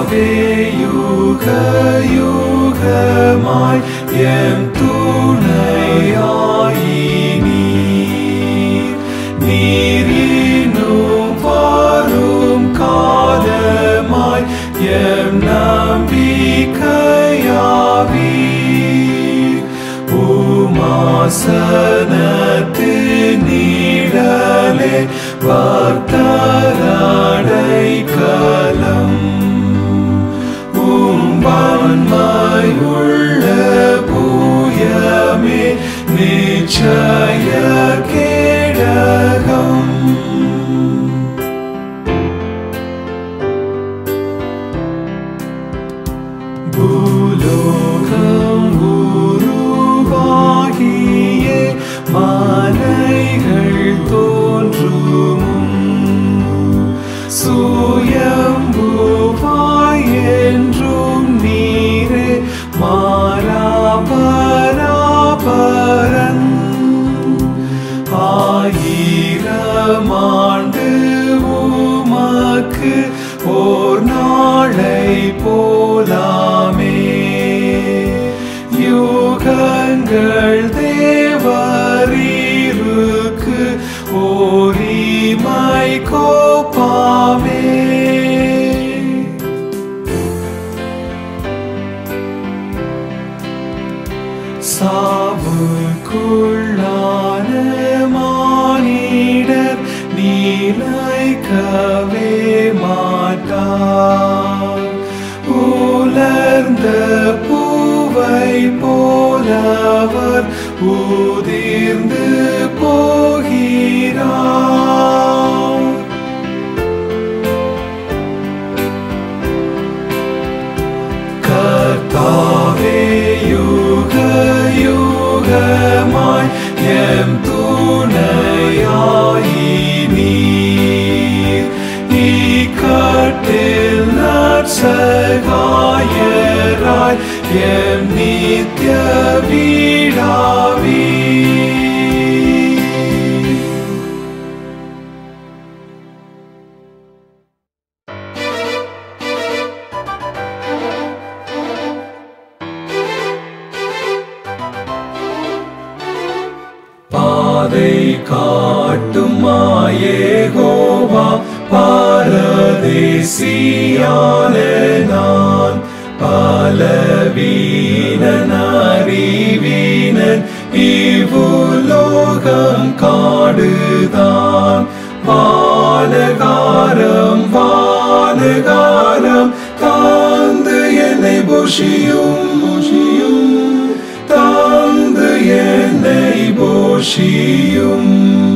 யுக யுகமாய் எம் துணையாயி நீர் நீரினும் வரும் காலமாய் எம் நம்பிக்கையாவீர் உமாசனத்து நீடலே வார்த்தரடை கலம் உம்பான்மையுள்ள பூயமே நிச்சய கேடகம் பூலோகம் உருவாகியே மாலைகள் தோன்றும் சுயம்புவாய் என்றும் நீரே மாறாபராபரன் ஆயிரம் ஆண்டு உமக்கு ஓர் நாளை போலாமே யுகங்கள் தேவரீருக்கு ஓரிமை கோப்பாமே சாவுக்குள்ளான மானிடர் நீலைக்கவே மாட்டார் உலர்ந்த பூவை போலவர் உதிர்ந்து போகிறார் கர்த்தாவே யுக யுகமாய் எம் துணையாயி நீர் இக்கட்டில் நற்சகாயராய் எம் நித்ய வீடாவீர் பாதை காட்டும் மாயேகோவா பாரதேசியான நான் பலவீனன் அறிவீனன் இவ்வுலோகம் காடுதான் வானகாரம் வானகாரம் தாந்து என்னை புஷியும் புஷியும் தாந்து என்னை போஷியும்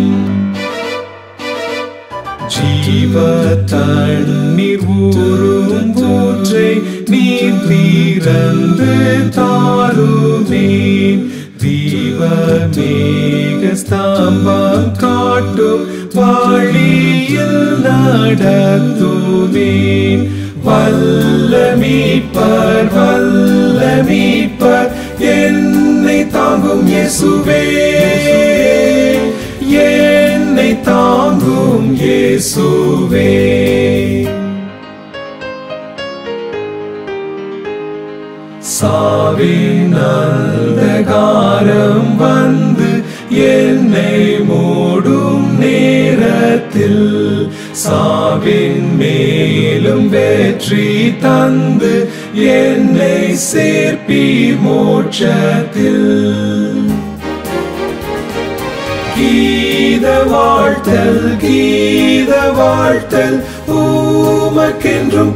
ஜீவ தண்ணீர் ஊரும் ஊற்றை நீர் தீரந்து தாருமேன் தீப மேக ஸ்தம்பம் காட்டும் வழியில் நடத்துவேன் வல்ல மீட்பர் வல்ல மீட்பர் என்னை தாங்கும் இயேசுவே என்னை தாங்கும் இயேசுவே சாவின் அந்தகாரம் வந்து என்னை மூடும் நேரத்தில் சாவின் மேலும் வெற்றி தந்து என்னை சேர்ப்பி மோட்சத்தில் கீத வாழ்த்தல் கீத வாழ்த்தல் ஊமக்கென்றும்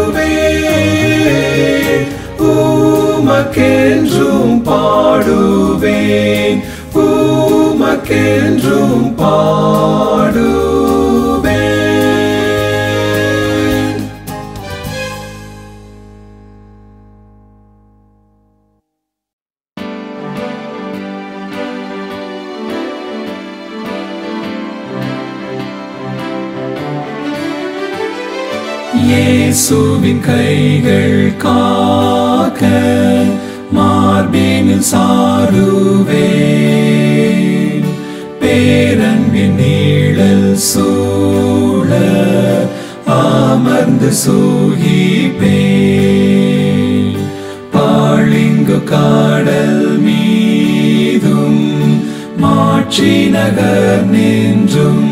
பாடுவேன் ஊமக்கென்றும் பாடுவேன் ஊமக்கென்றும் பாடுவேன் இயேசுவின் கைகள் காக்க மார்பினில் சாருவேன் பேரன்பின் நீழல் சூழ ஆம அமர்ந்து சூகிப்பே பாழிங்கு காடல் மீதும் மாட்சி நகர் நின்றும்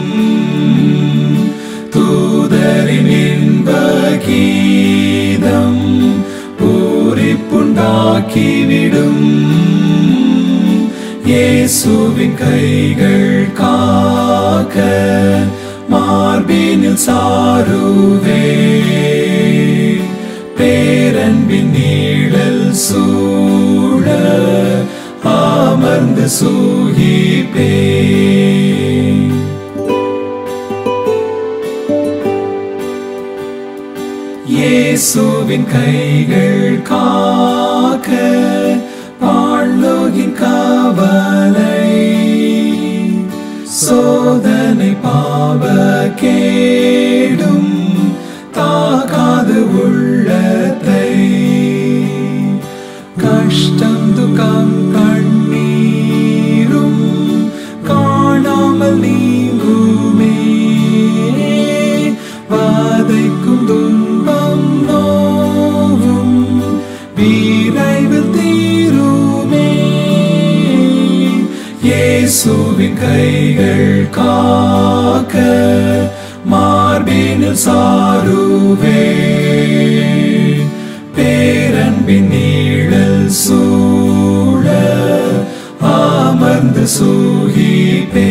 தூதரின் இன்ப கீதம் பூரிப்புண்டாக்கிவிடும் இயேசுவின் கைகள் காக்க மார்பினில் சாருவே பேரன்பின் நீழல் சூழ அமர்ந்து சூகிப்பே இயேசுவின் கைகள் காக்க வாழ்லோகின் காவலை சோதனை பாவ கேடும் தாக்காது உள்ளத்தை கஷ்டம் துக்கம் கண்ணீரும் காணாமல் நீங்குமே வாதைக்கும் துன்பம் நோவும் விரைவில் தீருமே இயேசுவின் கைகள் காக்க மார்பினில் சாருவே பேரன்பின் நீழல் சூழ அமர்ந்து சூகிப்பே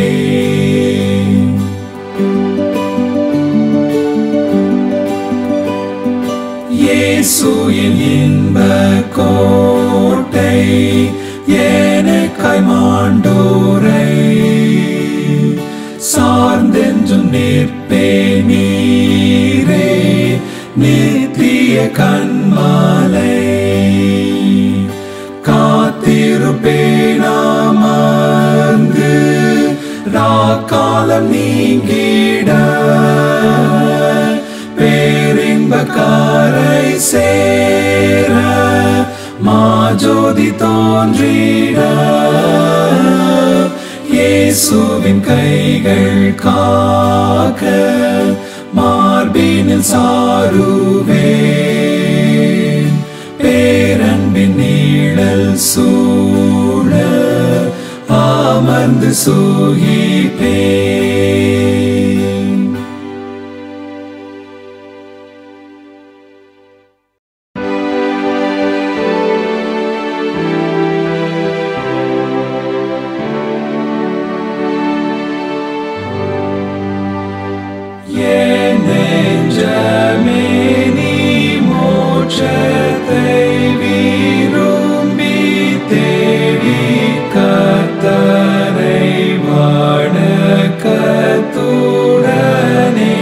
இயேசு என் இன்ப கோட்டை எனக்காய் மாண்டோரை சார்ந்தென்றும் நிற்பே நீரே நித்திய கண்மாலை காத்திருப்பேனாமந்து ராக்காலம் நீங்கிட பேரின்பக்காரை சேர மாஜோதி தோன்றிட இயேசுவின் கைகள் காக்க மார்பினில் சாருவே பேரன்பின் நீழல் சூழ அமர்ந்து சூகிப்பே என் நெஞ்சமே நீ மோட்சத்தை விரும்பி தேடி கர்த்தரை வணக்கத்துடனே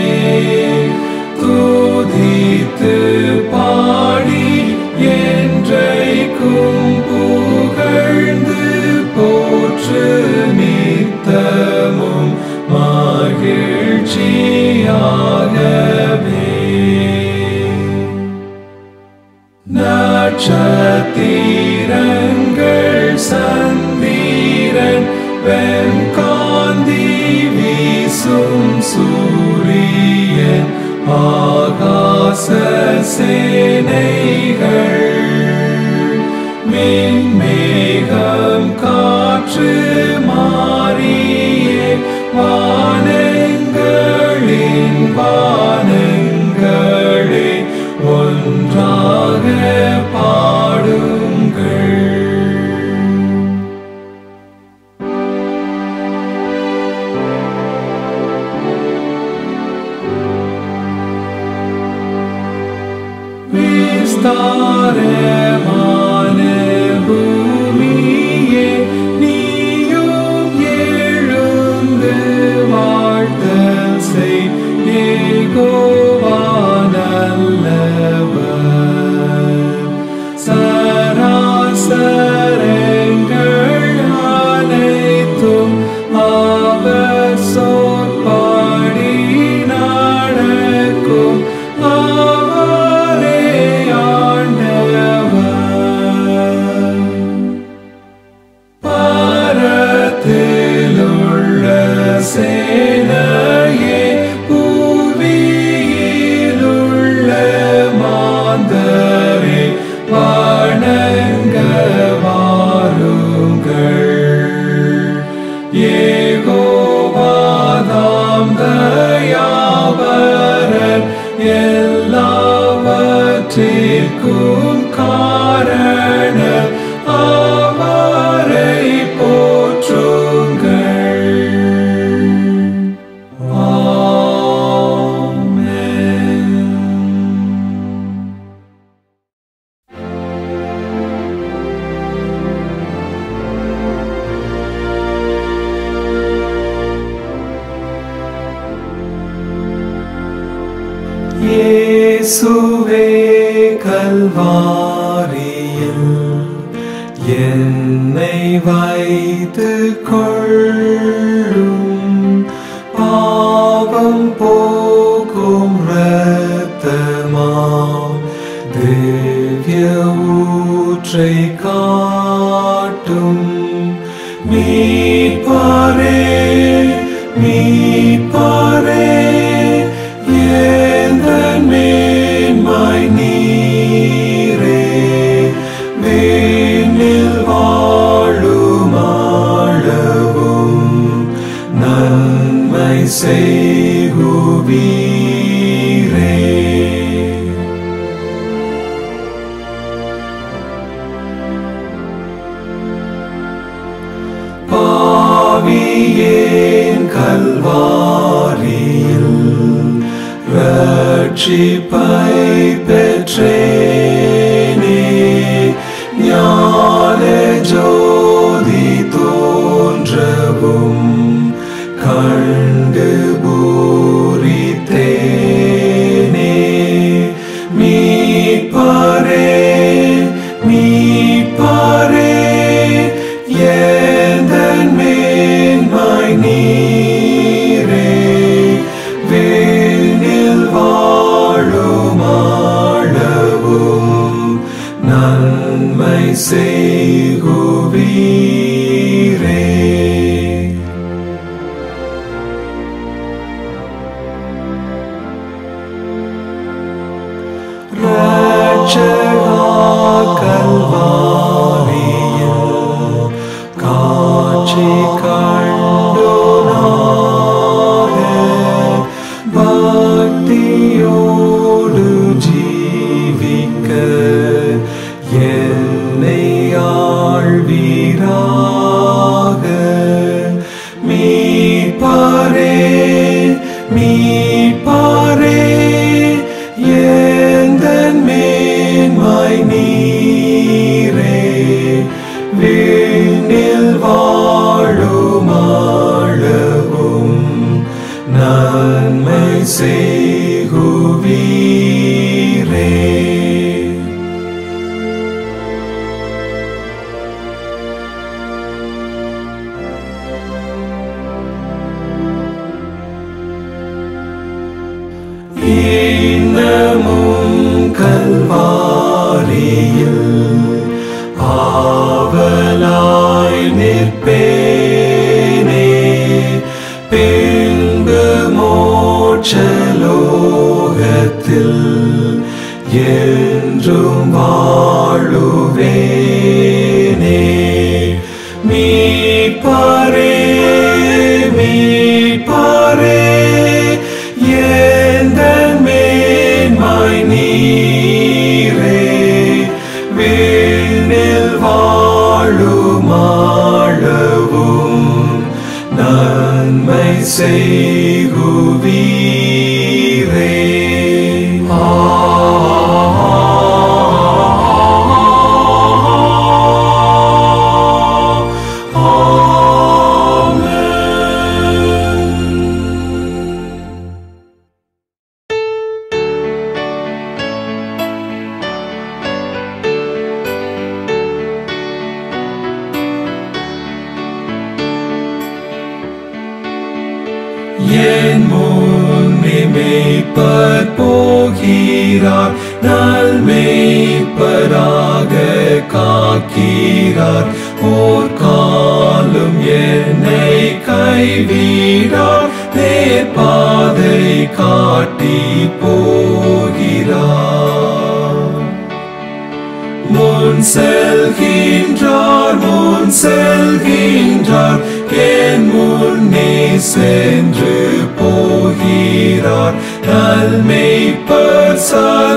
துதித்து பாடி என்றைக்கும் புகழ்ந்து போற்று நித்தமும் மகிழ்ச்சியாகவே நட்சத்திரங்கள் சந்திரன் வெண்காந்தி வீசும் சூரியன் ஆகாச சேனைகள் மின்மேகம் காற்று மாறியே வானங்களின் வானங்களே ஒன்றாக பாடுங்கள் விஸ்தாரமான பூமியே நீயும் எழுந்து வாழ்த்தல் செய் ஏகோவா நல்லவர் சராசரங்கள் அனைத்தும் அவர் சொற்படி நடக்கும் அவரே ஆண்டவர் ஏகோவாதாம் தயாபரர் எல்லாவற்றிற்கும் காரணர் அவரை போற்றுங்கள் ஆமென் இயேசுவே கல்வாரியில் என்னை வைத்து கொள்ளும் பாவம் போக்கும் இரத்தமாம் திவ்ய ஊற்றை காட்டும் மீட்பாரே மீட்பாரே எந்தன் மேன்மை நீரே வேனில் வாழும் ஆளவும் நன்மை செய்குவீரே பாவியேன் கல்வாரியில் ரட்சிப்பை பெற்றேனே ஞான ஜோதி தோன்றவும் கண்டு பூரித்தேனே மீட்பாரே மீட்பாரே எந்தன் மேன்மை நீரே வேனில் வாழும் ஆளவும் நன்மை செய்குவீரே ரட்சகா கல்வாரியில் காட்சி கண்டோனாக பக்தியோடு ஜீவிக்க என்னை ஆழ்வீராக மீட்பாரே மீட்பாரே எந்தன் மேன்மை நீரே வீணில் வாழும் ஆளவும் நன்மை செய்குவீரே இன்னமும் கல்வாரியில் ஆவலாய் நிற்பேனே பின்பு மோட்சலோகத்தில் என்றும் வாழுவேனே மீட்பாரே மீட்பாரே எந்தன் மேன்மை நீரே வீணில் வாழும் ஆளவும் நன்மை செய்குவீரே என் முன்னே மேய்ப்பர் போகிறார் நல் மேய்ப்பராக காக்கிறார் ஓர் காலும் என்னை கைவிடார் நேர் பாதை காட்டி போகிறார் முன் செல்கின்றார் முன் செல்கின்றார் என் முன்னே சென்று போகிறார் நல்மெய்ப்பர்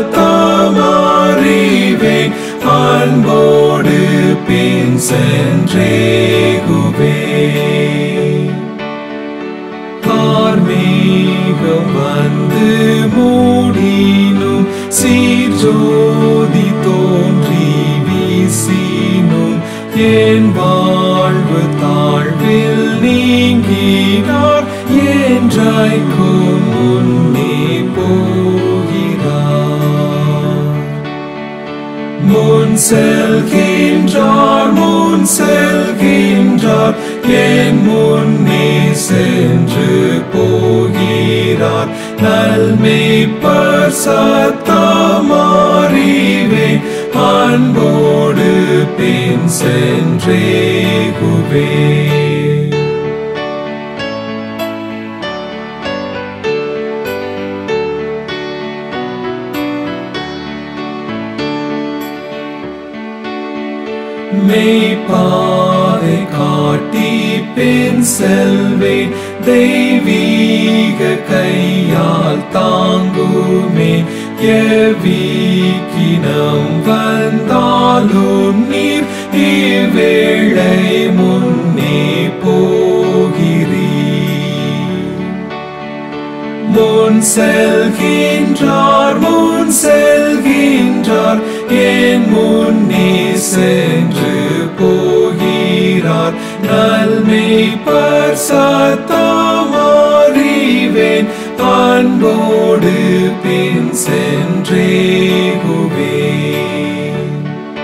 சத்தமாறிவேன் அன்போடு பின் சென்றேகுவேன் கார்மேகம் வந்து மூடினும் சீர்ஜோதி தோன்றி வீசினும் என் வாழ்வு தாழ்வில் நீங்கினார் என்றைக்கும் முன்னே போகிறார் முன் செல்கின்றார் முன் செல்கின்றார் என் முன்னே சென்று போகிறார் நல்மெய்ப்பர் சத்தமாறிவேன் அன்போடு பின் சென்றேகுவேன் மெய்ப்பாதை காட்டி பின் செல்வேன் தெய்வீக கையால் தாங்குமே எவ்வீக்கினம் வந்தாலும் நீர் இவ்வேளை முன்னே போகிறீர் முன் செல்கின்றார் முன் செல்கின்றார் என் முன்னே சென்று போகிறார் நல்மெய்ப்பர் சத்தமாறிவேன் அன்போடு பின் சென்றேகுவேன்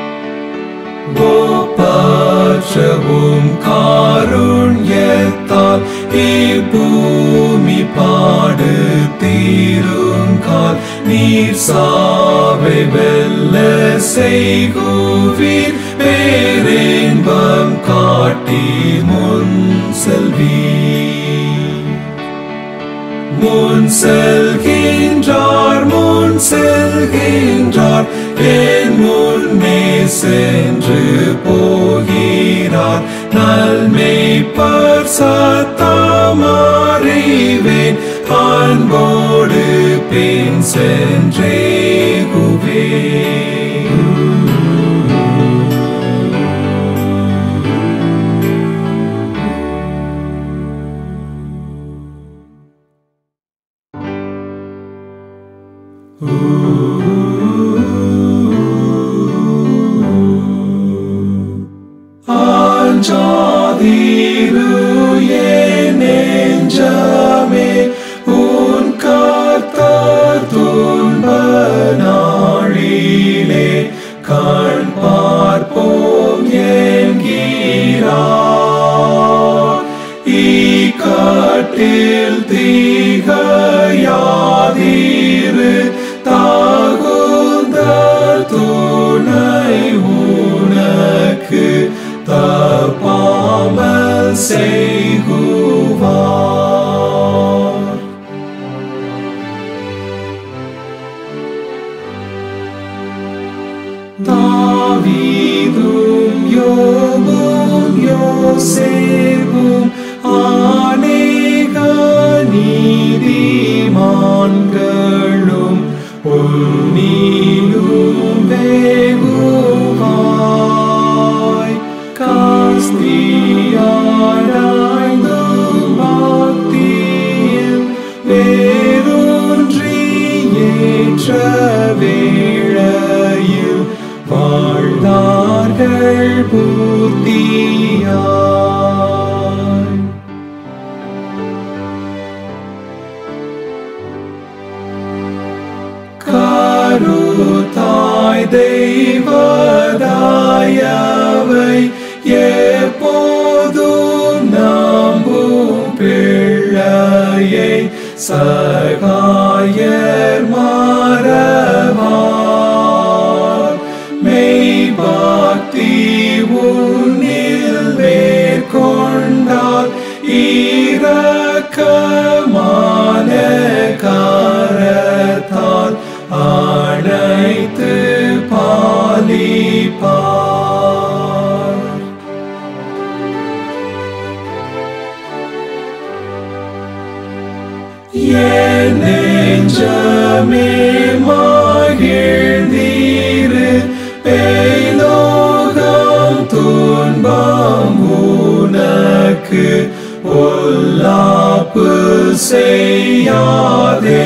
கோபற்றவும் காருண்யத்தால் இப்பூமி பாடு தீருங்கால் நீர் சாவை வெல்ல செய்குவீர் பேரின்பம் காட்டி முன் செல்வீர் முன் செல்கின்றார் முன் செல்கின்றார் என் முன்னே சென்று போகிறார் நல்மெய்ப்பர் சத்தமாறிவேன் அன்போடு பின் சென்றேகுவேன் ஆஞ்சாதீரு என் நெஞ்சமே உன் கர்த்தர் துன்ப நாளிலே கண் பார்ப்போம் என்கிறார் இக்காட்டில் தீகையாதீரு தாகுந்த துணை உனக்கு தப்பாமல் செய்குவார் தாவீதும் யோபும் யோசேப்பும் அநேக நீதிமான்களும் உன்னிலும் வேகுவாய் காஸ்தியாராய்ந்தும் பக்தியில் வேரூன்றி ஏற்ற வேளையில் வாழ்ந்தார்கள் பூர்த்தியாய் கருத்தாய் தெய்வதாயவை எப்போதும் நம்பும் பிள்ளையை சகாயர் மாறவார் மெய்பக்தி உன்னில் மேற்கொண்டால் இரக்கமான காரத்தால் அனைத்து பாலிப்பார் என் நெஞ்சமே மகிழ்ந்தீரு பேலோகம் துன்பம் உனக்கு பொல்லாப்பு செய்யாதே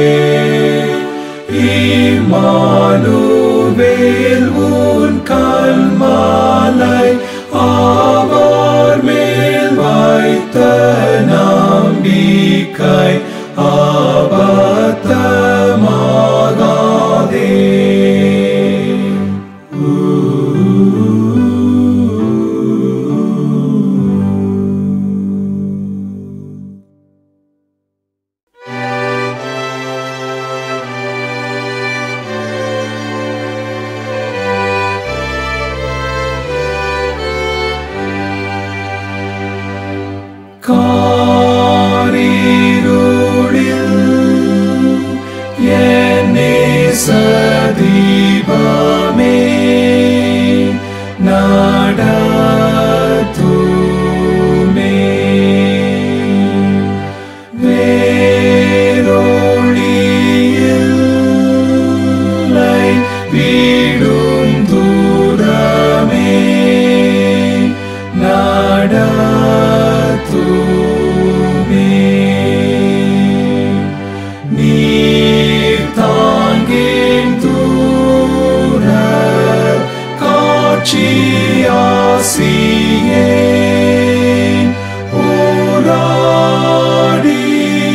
இமானுவேல் உன் கல்மாலை அவர் மேல் வைத்த நம்பிக்கை ஆபத்தமாகாதே காரிருளில் என்னே சதீபமே நடத்துமே வேரொளியில்லை வீடும் தூரமே நடத்துமே நீர் தாங்கின் தூர காட்சியாசியே போராடி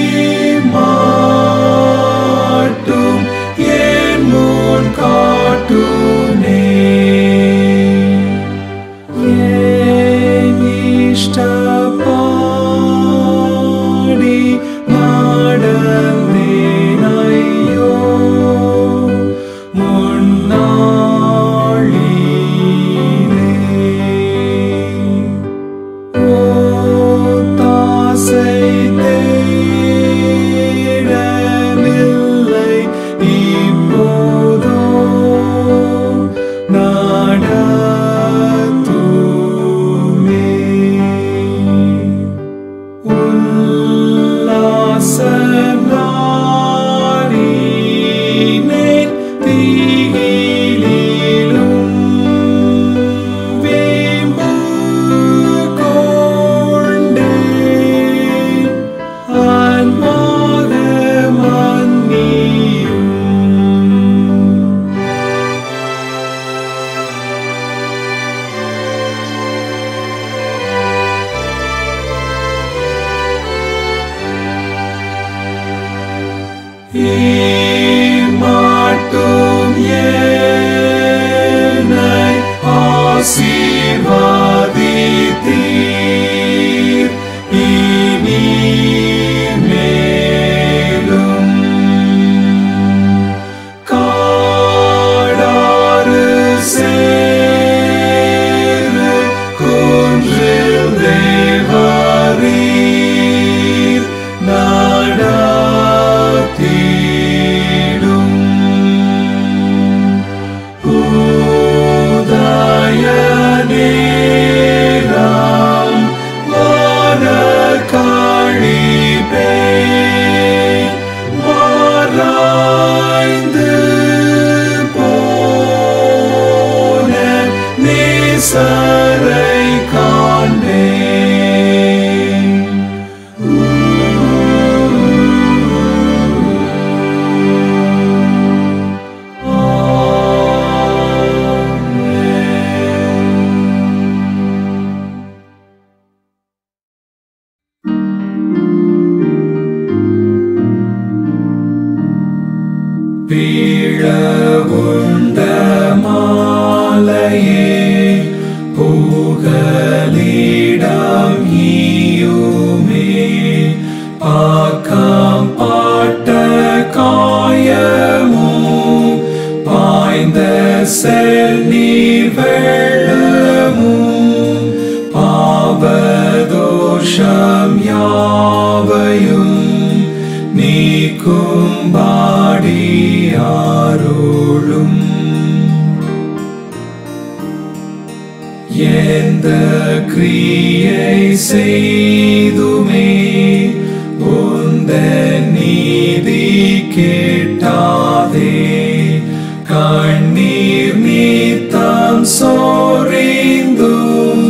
மாட்டும் என் முன் காட்டுமே இஷ்டப்பாடி நடந்தேனையோ முன்னாளிலே தாசை தேடவில்லை இப்போதோ நடத்துமே உல்லாச நாரினேன் தீயிலும் வீம்பு கொண்டேன் அன்பாக மன்னியும் இம்மாட்டும் என்னை ஆசீர்வதித்தீர். இனிமேலும் காடாறு சேரு குன்றில் தேவரீர் நடத்திடும் உதய நேரம் வர கழிப்பே மறைந்து போன நேசரை காண்பேன் வீழவுண்ட மாலையே புகலிடம் ஈயுமே பாக்கம் பாட்ட காயமும் பாய்ந்த செல் நீர் வெள்ளமும் பாவதோஷம் யாவையும் நீக்கும் பாடியாரோளும் எந்த கிரியை செய்துமே உந்தன் மாட்டாதே கண்ணீர் நீத்தம் சோரிந்தும்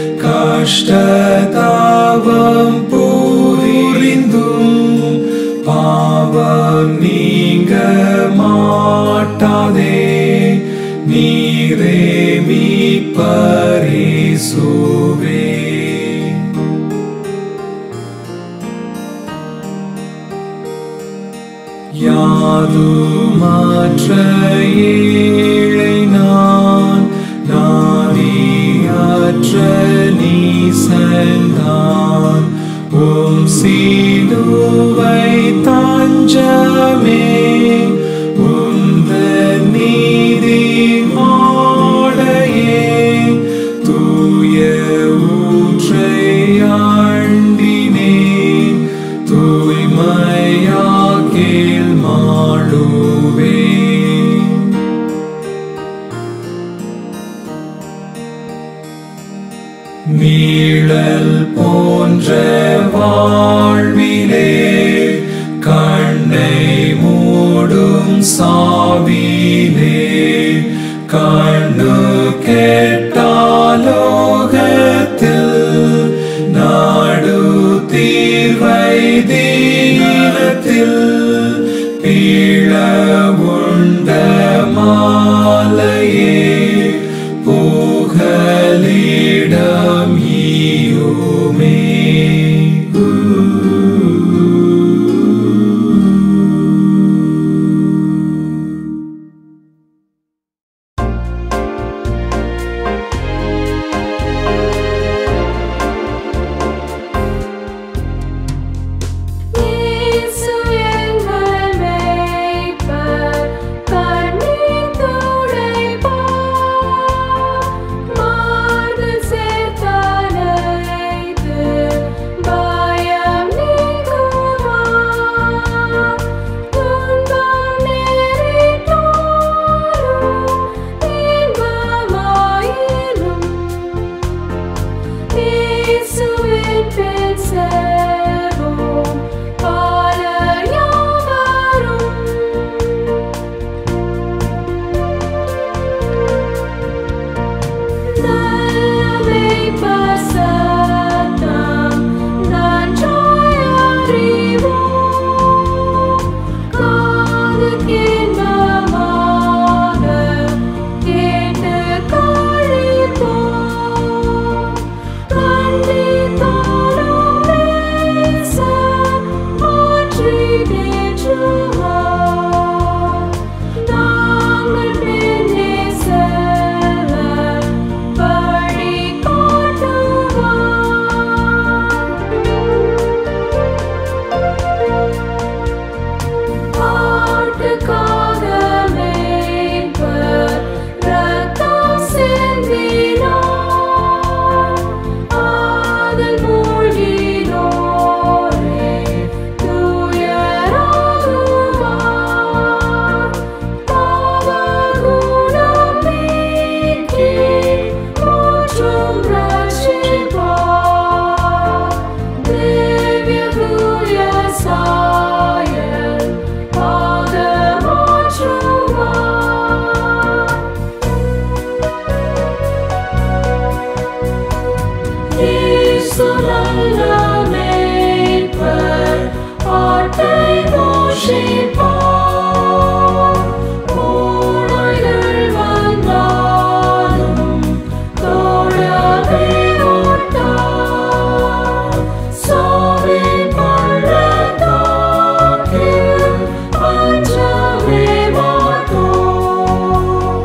கஷ்டதாவம் புரிந்தும் பாவம் நீங்க மாட்டாதே நீரே மீட்பரேசுவே யாதுமற்ற ஏழை நான் நாதியற்ற நீசன்தான் உம் சீலுவை தஞ்சமே உந்த நீதி மாடையே தூய ஊற்றை ஆண்டினேன் தூய்மையாக்கேல் மாடுவே நீழல் போன்ற வாழ்விலே கண்ணை மூடும் சாவிலே கண்ணு கேட்டாலோகத்தில் நாடு தீர்வை தீனத்தில் பீழ உண்ட மாலையே புகலிடம் ஈயுமே இயேசு எங்கள் மேய்ப்பர், கண்ணீர் துடைப்பார். மார்பில் சேர்த்தணைத்து, பயம் நீக்குவார். துன்பம் நேரிட்டாலும், இன்பமாயினும் இயேசுவின் பேர் செல்வோம், பாலர் யாவரும். நல்ல மேய்ப்பர் சத்தம் நன்றாய் அறிவோம். காதுக்கின்பமாக கேட்டுக் களிப்போம். கண்ணீர் தோடும் நேசம் மாற்றி தேற்றுவார். நாங்கள் பின்னே செல்ல வழி காட்டுவார். ஆட்டுக்காக மேய்ப்பர் ரத்தம் சிந்தினார். ஆதல் மூழ்கினோரே துயராகுவார். பாவகுணம் நீக்கி முற்றும் ரட்சிப்பார். திவ்ய தூய சாயல் ஆக மாற்றுவார். இயேசு நல்ல மேய்ப்பர், ஆட்டை போஷிப்பார். ஓநாய்கள் வந்தாலும் தோழமை ஓட்டார். சாவின் பள்ளத்தாக்கில் அஞ்சவே மாட்டோம்.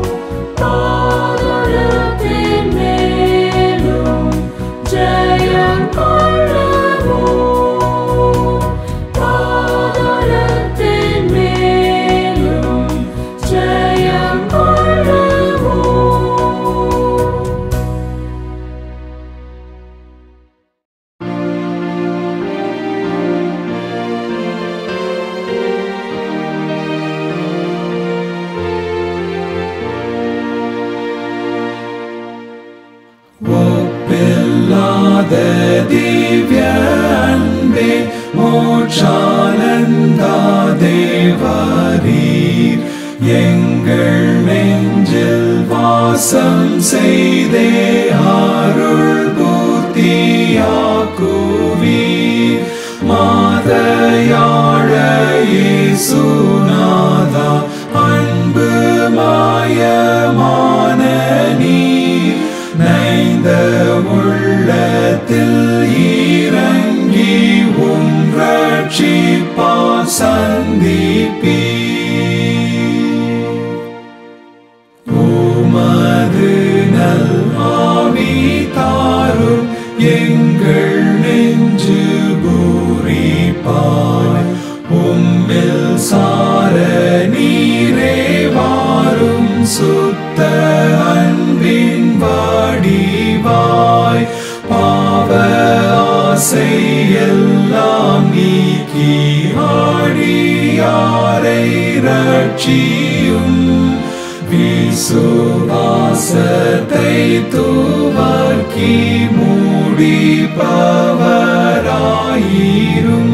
பாதாளத்தின் மேலும் ஜெயம் கொள்ளுவோம். பாதாளத்தின் மேலும் ஜெயம் கொள்ளுவோம். ஒப்பில்லாத திவ்ய அன்பே மோட்சானந்தா தேவரீர் செய்தே அருள் பூர்த்தியாக்குவீர் மாதையாழ இயேசுநாதா அன்பு மாயமான நீர் நைந்த உள்ளத்தில் இறங்கி உம் ரட்சிப்பா சந்திப்பீர் உமது நல் ஆவி தாரும் எங்கள் நெஞ்சு பூரிப்பாய் உம்மில் சார நீரே வாரும் சுத்த அன்பின் வாடிவாய் பாவ ஆசை எல்லாம் நீக்கி ஆடியாரை ரட்சியும் விசுவாசத்தை துவக்கி மூடிப்பவராயிரும்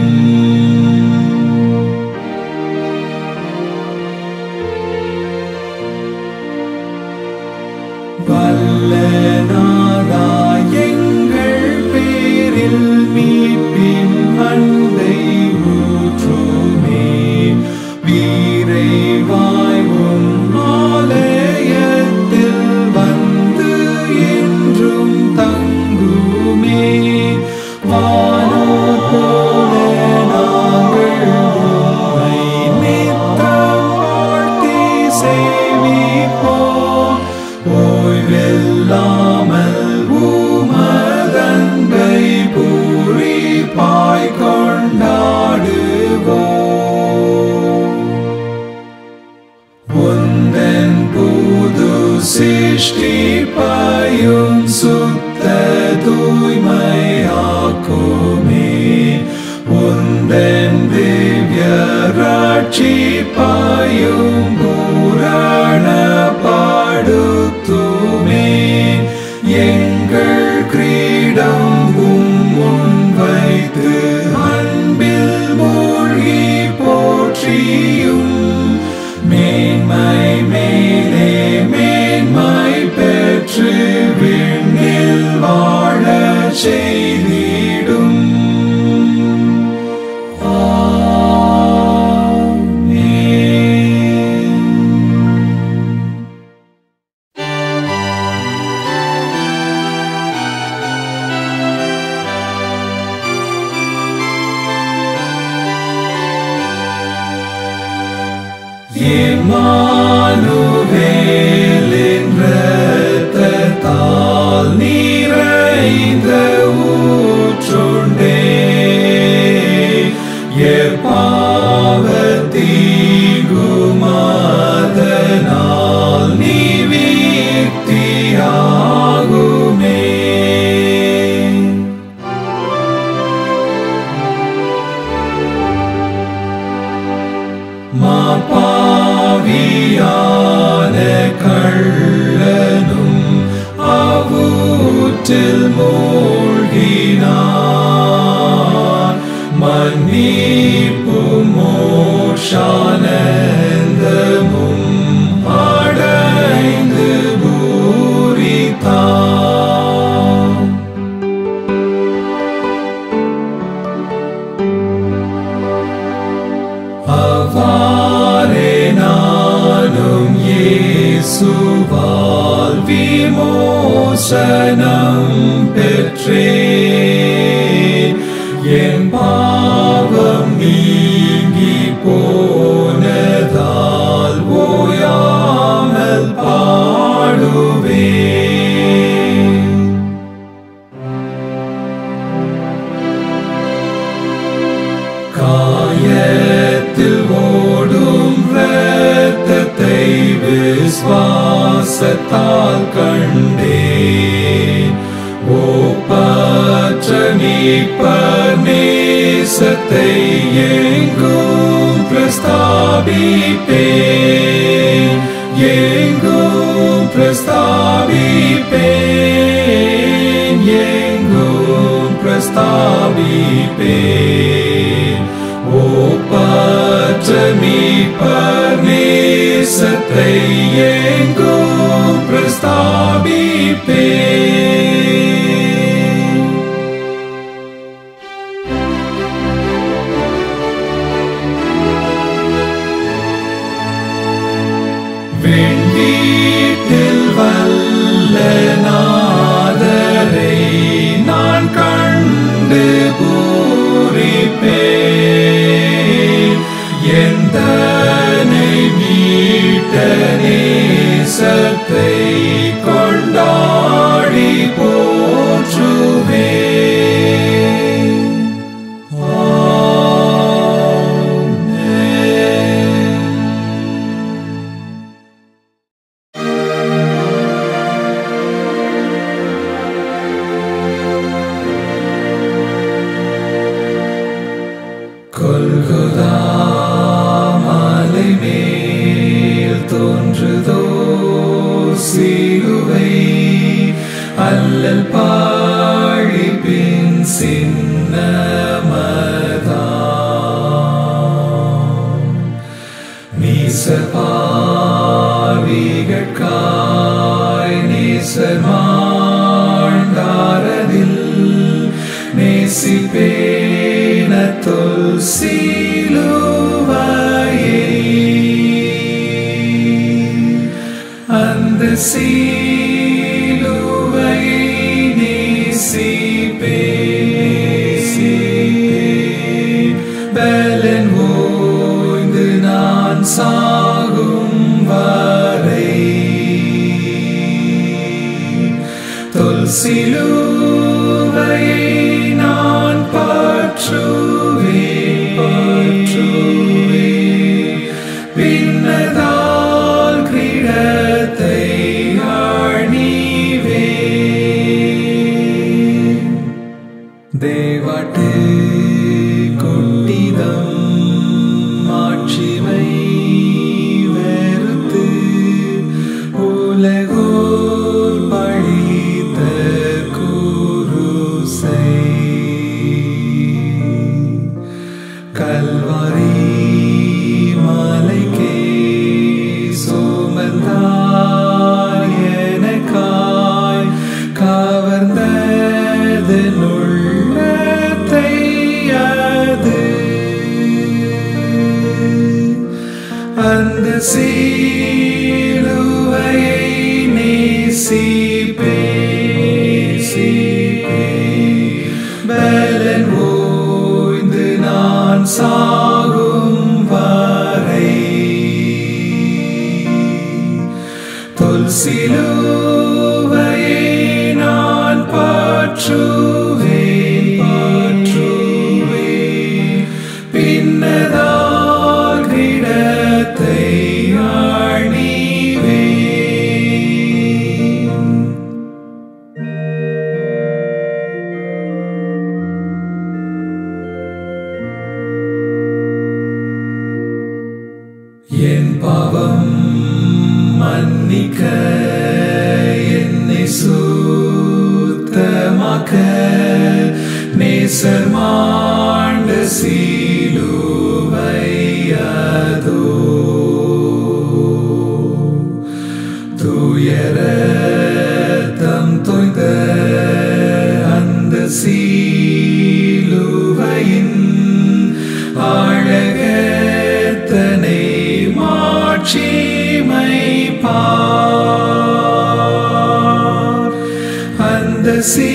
வல்லநாதா எங்கள் பேரில் மீட்பின் அன்பை ஊற்றுமே வீரைவாய் உன் ஆலயத்தில் வந்து என்றும் தங்குமே வானோர் போல நாங்கள் உம்மை நித்தம் வாழ்த்தி சேவிப்போம் ஓய்வில்லாமல் உமதன்பை பூரிப்பாய் கொண்டாடுவோம் உந்தன் புது சிருஷ்டிப்பையும் சுத்த தூய்மையாக்குமே உந்தன் திவ்ய ரட்சிப்பையும் பூரணப்படுத்துமே எங்கள் கிரீடம் உம் முன் வைத்து அன்பில் மூழ்கி போற்றியும் மேன்மை மேலே மேன்மை பெற்று விண்ணில் வாழ செய்திடும் ஆமென். இம்மானுவேலின் இரத்தத்தால் நிறைந்த ஊற்றுண்டே எப்பாவத்தீகுமாதனால் நீ வீழ்த்தியாகுமே மாபாவியான கள்ளனும் அவ்வூற்றில் மூழ்கினான் மன்னிப்பும் மோஷானந்தமும் அடைந்து பூரித்தான் அவ்வாறே நானும் இயேசுவால் விமோசனம் பெற்றேன் என் பாவம் நீங்கி போனதால் ஓயாமல் பாடுவேன் காயத்தில் ஓடும் இரத்தத்தை விசுவாசத்தால் கண்டேன் ஓப்பற்ற மீட்பர் நேசத்தை எங்கும் பிரஸ்தாபிப்பேன் எங்கும் பிரஸ்தாபிப்பேன் எங்கும் பிரஸ்தாபிப்பேன் ஓப்பற்ற மீட்பர் நேசத்தை எங்கும் பிரஸ்தாபிப்பேன் வெண்ணீட்டில் வல்ல நாதரை நான் கண்டு பூரிப்பேன் எந்தனை மீட்ட நேசத்தை கொண்டாடி போற்றுவேன் ஆமென். கொல்கொதா மாலை மேல் தோன்றுதோ சிலுவை அல்லல் பாழி பின் சின்னமதாம் நீசபாவிகட்காய் நேசர் மாண்டாரதில் நேசிப்பேன தொல் சீலுவையை அந்த சீலுவையை நேசிப்பேன் பலன் ஓய்ந்து நான் சாகும் வரை தொல் சிலுவையை நான் பற்றுவேன் பற்றுவேன் பின்னதால் கிரீடத்தை அணிவேன் தேவாட்டு கொட்டிதம் மாட்சிமை வெறுத்து உலகோர் பழித்த குருசை கல்வாரி மாலைக்கே சோமந்தாய் எனக்காய் கவர்ந்தது நுள்ளத்தை அது அந்த சீலுவையை நேசிப்பே நேசிப்பே பலன் ஓய்ந்து நான் சாகும் வரை தொல் சிலுவையை நான் பற்றுவேன் பற்றுவேன் பின்னதால் கிடத்தை அணிவேன் என் பாவம் மன்னிக்க என்னை சுத்தமாக்க நேசர் மாண்ட சீலுவையதோ துயரத்தம் தோய்ந்த அந்த சீலுவையின் அழகத்தனை மாட்சிமை பார் அந்த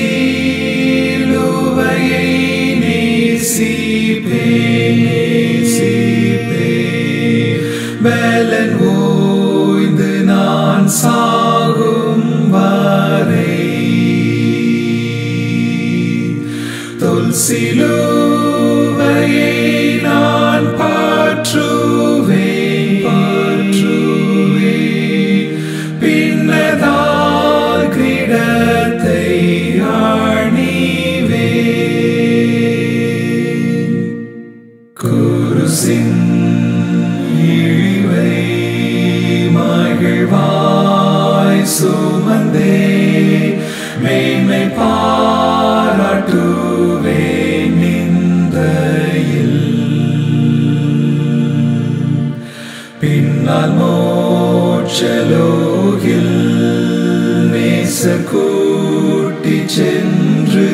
சீலுவையை நேசிப்பே நேசிப்பே பலன் ஓய்ந்து நான் சாகும் வரை தொல் சிலுவையை நான் பற்றுவேன் பற்றுவேன் பின்னதால் கிடத்தை அணிவேன் குருசின் இழிவை மகிழ்வாய் சுமந்தே மேன்மை பாராட்டுவேன் நிந்தையில் பின்னால் மோட்சலோகில் நேச அரசர் கூட்டி சென்று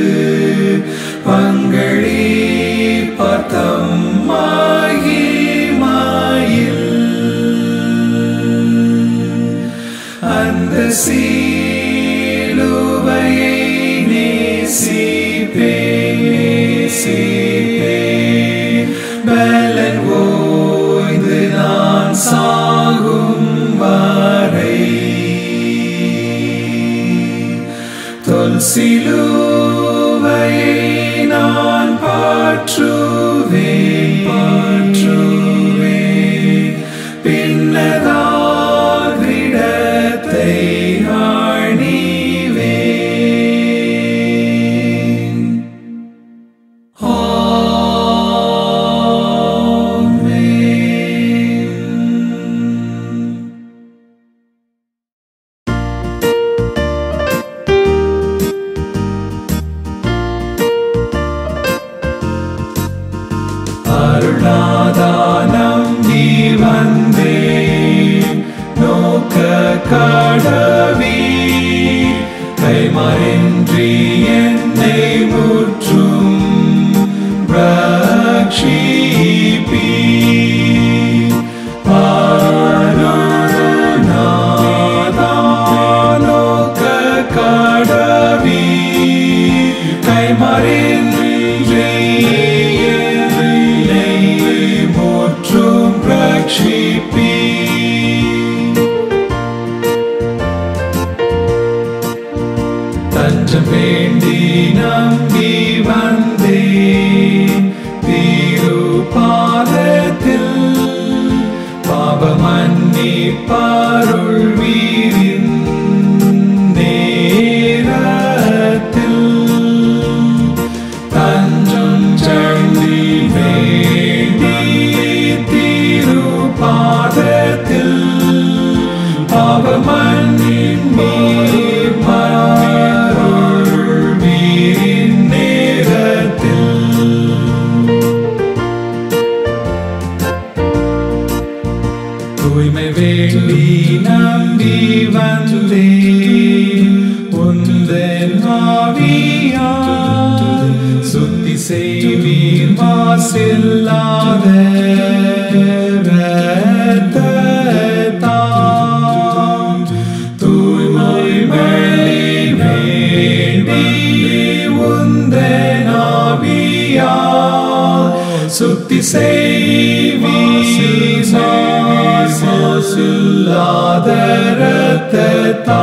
பங்களி பார்த்தம் அந்த சீலுவையை நேசிப்பே நேசிப்பே பலன் ஓய்ந்து நான் சாகும் வரை தொல் சிலுவையை நான் பாற்றுவேன் பாற்றுவேன் பின்னதால் விடத்தை ஆணிவேன் ஆமென். அருளாதானம் நீ வந்தே நோக்க கடவி கைமறின்றி என்னை முற்றும் ரட்சிப்பி நோக்க கடவி கைமறின்றி என்னை முற்றும் ரட்சிப்பி தஞ்சம் வேண்டி நம்பி வந்தேன் தீரு பாதத்தில் பாவமன்னி பாருள் வீரின் நேரத்தில் தஞ்சம் சண்டி வேண்டி தீரு பாதத்தில் பாவமன்னின் நீர் மருள் வீரின் நேரத்தில் தூய்மை வேண்டி நம்பி வந்தே உந்தன் ஆவியால் சுத்தி செய்வீர் மாசில்லாத இரத்தத்தால் தூய்மை வேண்டி உந்தன் ஆவியால் சுத்தி செய்வீசில்லாத ரத்தத்தால்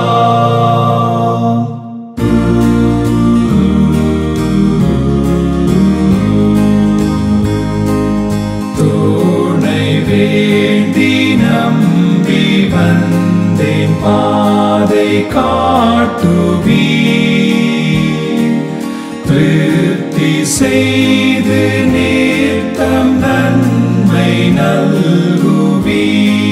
துணை வேண்டி நம்பி வந்தேன் பாதை காட்டுவி திருப்தி செய்து நேர்த்தம் நன்மை நல்குவி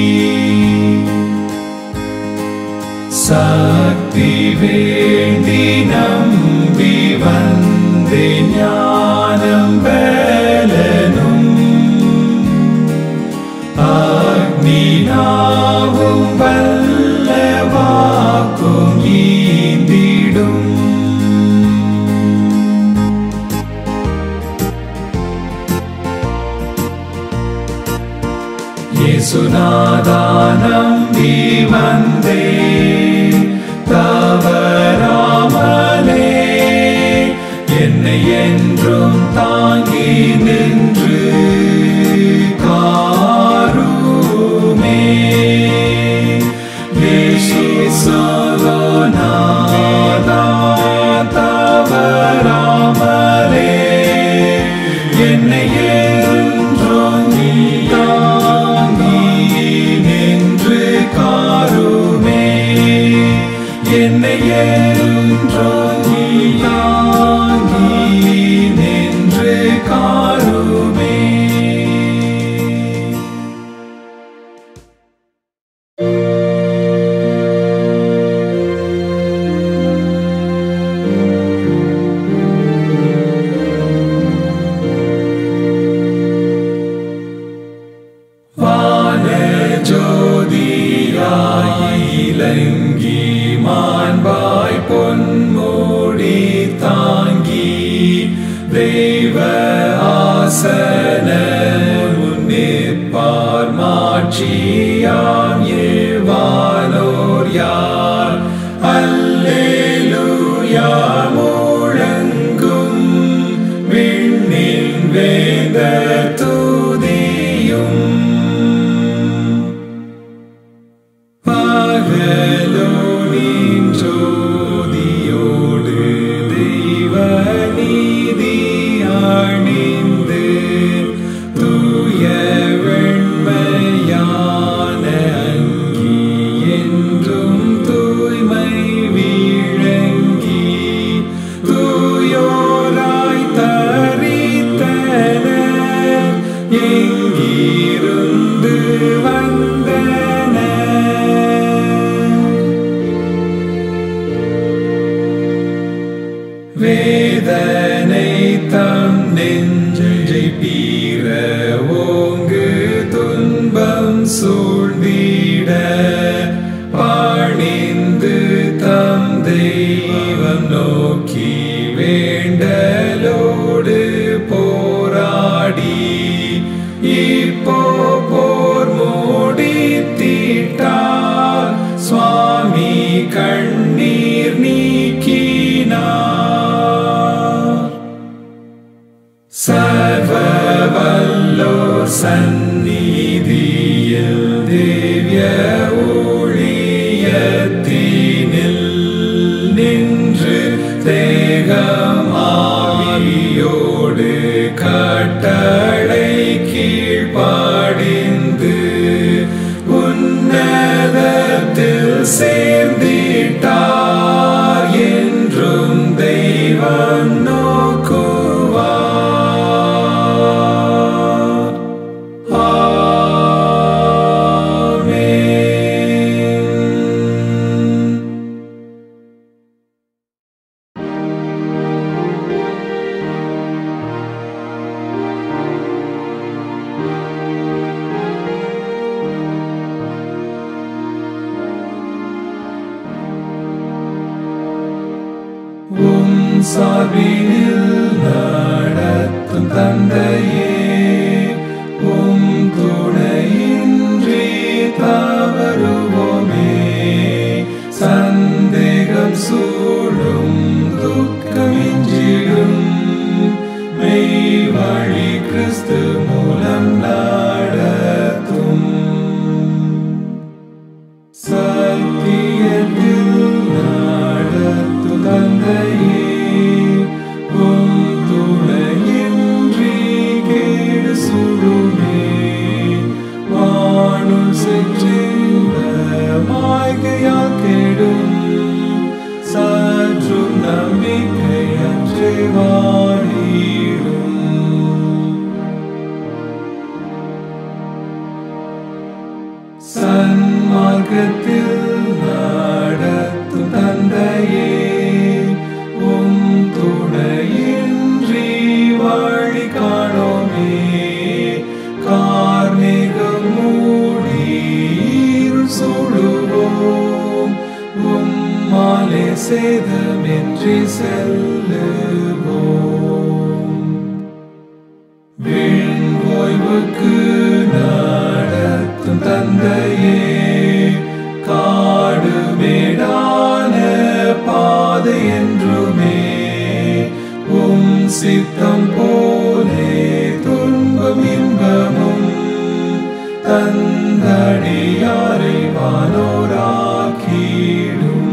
சக்தி வேண்டி நம்பி வந்தேன் ஞானம் பலனும் அக்னினாவும் வல்லவாக்கும் ஈந்திடும் இயேசுநாதானம் நீ வந்தே தவறாமலே என்னை என்றும் தாங்கி நின்று காருமே இயேசுநாதா தவறாமலே என்னை என்றும் நீ தாங்கி நின்று காருமே என்னை என்றும் நீ தாங்கி நின்று காருமே சாட்சியாம் ஏவானோர் யார் அல்லேலூயா முழங்கும் விண்ணின் வேந்த துதியும் பகலோனின் ஜோதியோடு தெய்வ நீதி அணிந்து தூய வெண்மையான அங்கி என்றும் தூய்மை விளங்கி தூயோராய் தரித்தனர் எங்கிருந்து வந்தனர் வேதனை தம் நெஞ்சை பீர ஓங்கு துன்பம் சூழ்ந்திட பணிந்து தம் தெய்வம் நோக்கி வேண்டலோடு போராடி இப்போ போர் மூடித்திட்டார் சுவாமி கண்ணீர் நீக்கினார் சர்வ வல்லோர் சந்நிதியில் தேவ்ய ஊழியத்தினில் நின்று தேகம் ஆவியோடு கட்டளை கீழ்ப்படிந்து உன்னதத்தில் சேர்ந்திட்டார் என்றும் தெய்வம் நோக்குவார் ஆமென் உம் சார்பினில் நடத்தும் தந்தையே உம் துணையின்றி தவறுவோமே சந்தேகம் சூழும் துக்கமிஞ்சிடும் மெய் வழி கிறிஸ்து மூலம் நடத்தும் சத்தியத்தில் நடத்து தந்தையே உம் துணையின்றி கேடு சுடுமே வானுள் செற்றிந்த மாய்கையால் கெடும் சற்றும் நம்பிக்கையற்றே வாழிடும் சன்மார்க்கத்தில் நடத்தும் தந்தையே உம் துணையின்றி வழி காணோமே கார்மேகம் மூடி இருள் சூடுவோம் உம்மாலே சேதமின்றி செல்லுவோம் விண் ஓய்வுக்கு நடத்தும் தந்தையே காடு மேடான பாதை என்றுமே உம் சித்தம் போலே துன்பம் இன்பமும் தந்தடியாரை வானோராக்கிடும்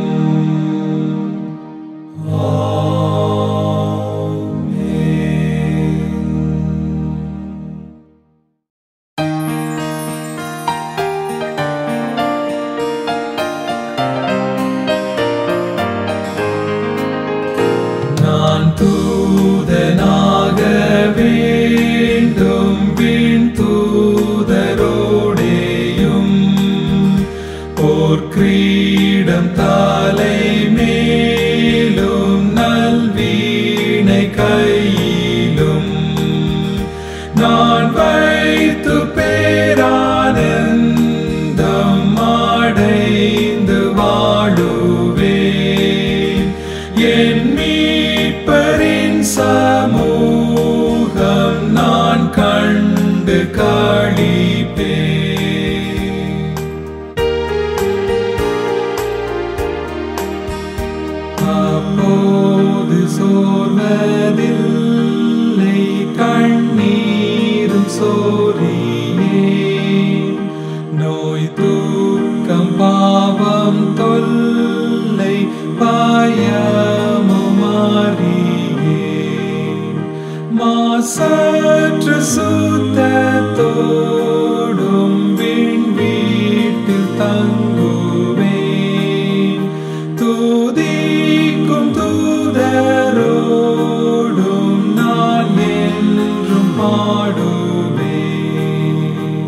ஆமென். நான் தூதனாக வேண்டும் விண் தூதரோடேயும் போர்க்கிரீடம் தலை மேலும் நல்வீணை கையிலும் நான் வைத்து பேரானந்தம் அடைந்து வாழுவேன் என் மீட்பரின் சமூகம் நான் கண்டு களிப்பேன் மனதில்லை கண்ணீரும் சோரியே நோய் தூக்கம் பாவம் தொல்லை பயமும் மாறியே மாசற்ற சுத்தத்தோடும் விண் வீட்டில் தங்குவேன் துதிக்கும் தூதரோடும் நான் என்றும் பாடுவேன்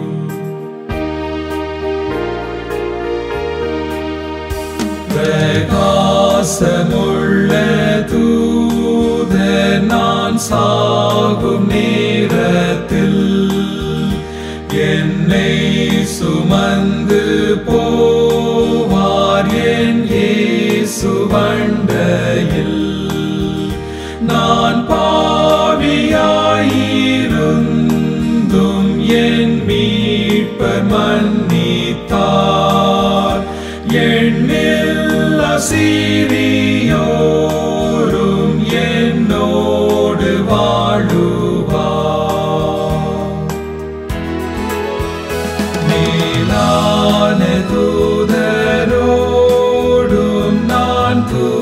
பிரகாசமுள்ள தூத நான் சாகும் நேரத்தில் என்னை சுமந்து போவார் என் இயேசு வண்டையில் நான் பாவியாயிருந்தும் என் மீட்பர் மன்னித்தார் எண்ணில் சீரியோரும் என்னோடு வாழுவார் மேலான தூதரோடும் நான்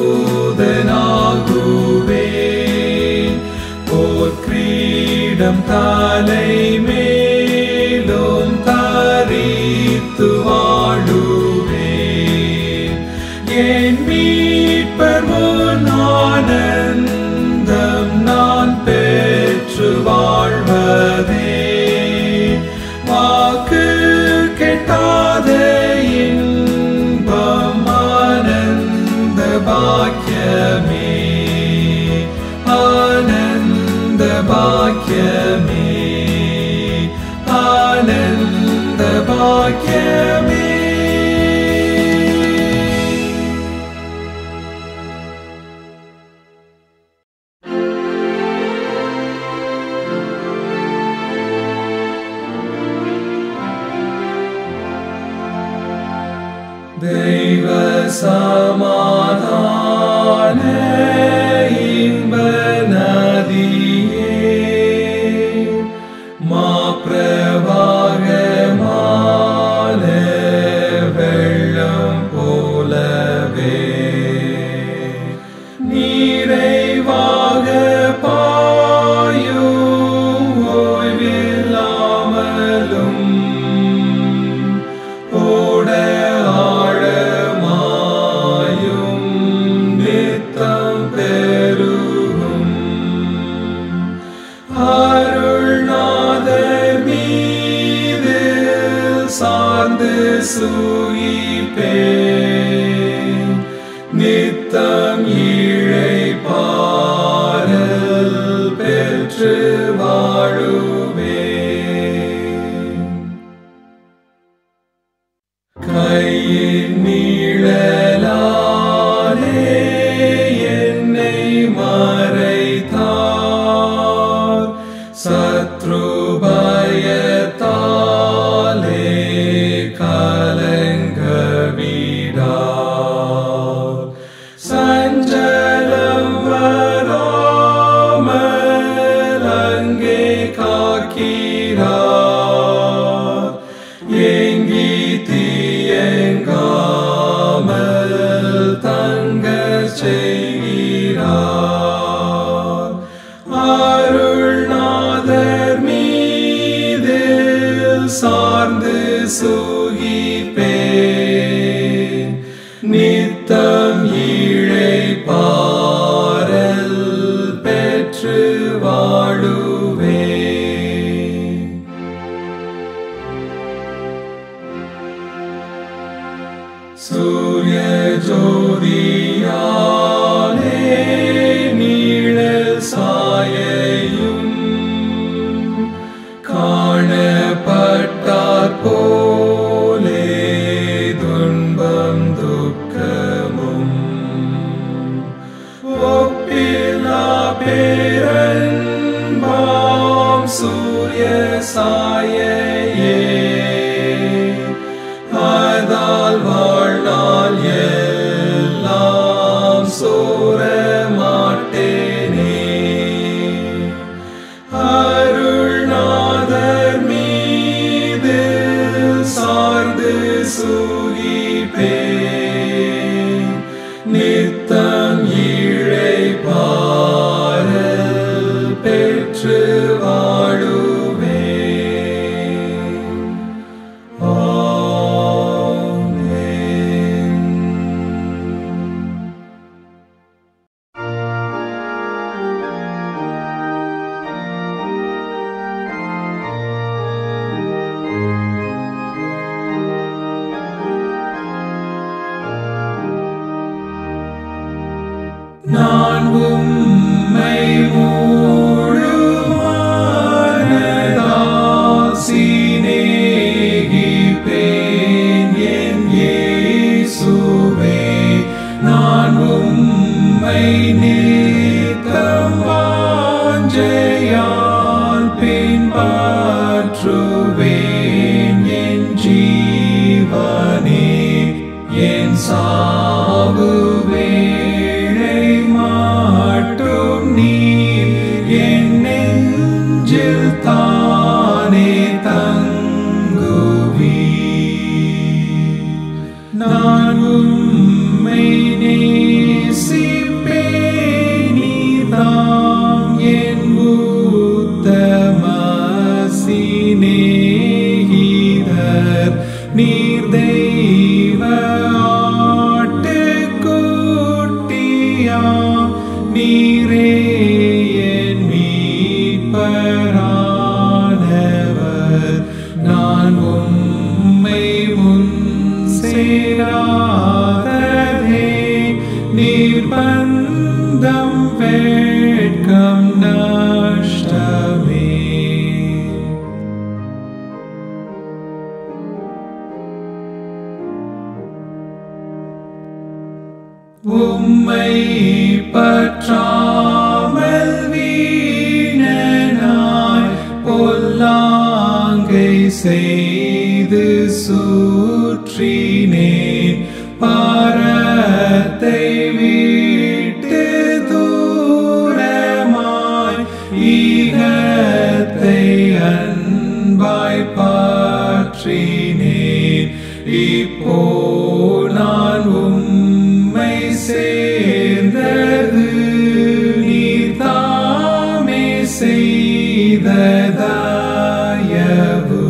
தூதனாகுவேன் போர் கிரீடம் தலை மேலும் தரித்து வாழுவேன் என் மீட்பர் முன் ஆனந்தம் நான் பெற்று வாழ்வதே வாக்கு கெட்டாத இன்பம் ஆனந்த பாக்கியமே ஆனந்த பாக்கியமே ஆனந்த பாக்கியமே தெய்வ சமாதான இன்ப நதியே மா பிரவாகமான வெள்ளம் போலவே நீரைவாக பாயும் ஓய்வில்லாமலும் ஓட ஆழமாயும் நித்தம் பெருகும் அருள்நாதர் மீது சார்ந்து சூயிப்பேன் நித்தம் இழை பாரல் பெற்று வாழுவேன் கையின் நீழலாலே என்னை மறைத்தார் சத்ரு பயத்தாலே கலங்க விடார் சஞ்சலம் வராமல் அங்கே காக்கிறார் ஏங்கி தீயங்காமல் தங்க செய்கிறார் அருள்நாதர் மீது சார்ந்து சுகிப்பேன் நித்தம் இழை பாரல் பெற்று வாழுவேன் சூரிய ஜோதியாலே நீழல் சாயையும் காணப்பட்டாற் போலே துன்பம் துக்கமும் ஒப்பில்லா பேரன்பாம் சூரிய சாயையே அதால் வாழ்நாள் எல்லாம் சோர மாட்டேனே மாற்றுவேன் என் ஜீவனே என் சாவு வேளை மாட்டும் நீர் என் நெஞ்சில் தானே தங்குவி நான் உம்மை நேசிப்பேன் நீதாம் என் உத்தமசிநேகிதர் நீர் தெய்வ ஆட்டுக்குட்டியா நீரே என் மீட்பரானவர் நான் உம்மை முன் சேராததே நீர் பந்தம் வேட்கம் நஷ்டமே உம்மை பற்றாமல் வீணனாய் பொல்லாங்கை செய்து சூற்றினேன் பாரத்தை விட்டு தூரமாய் ஈகத்தை அன்பாய் பாற்றினேன் இப்போ நான் உம்மை சேர்ந்தது நீர் தாமே செய்ததாயவு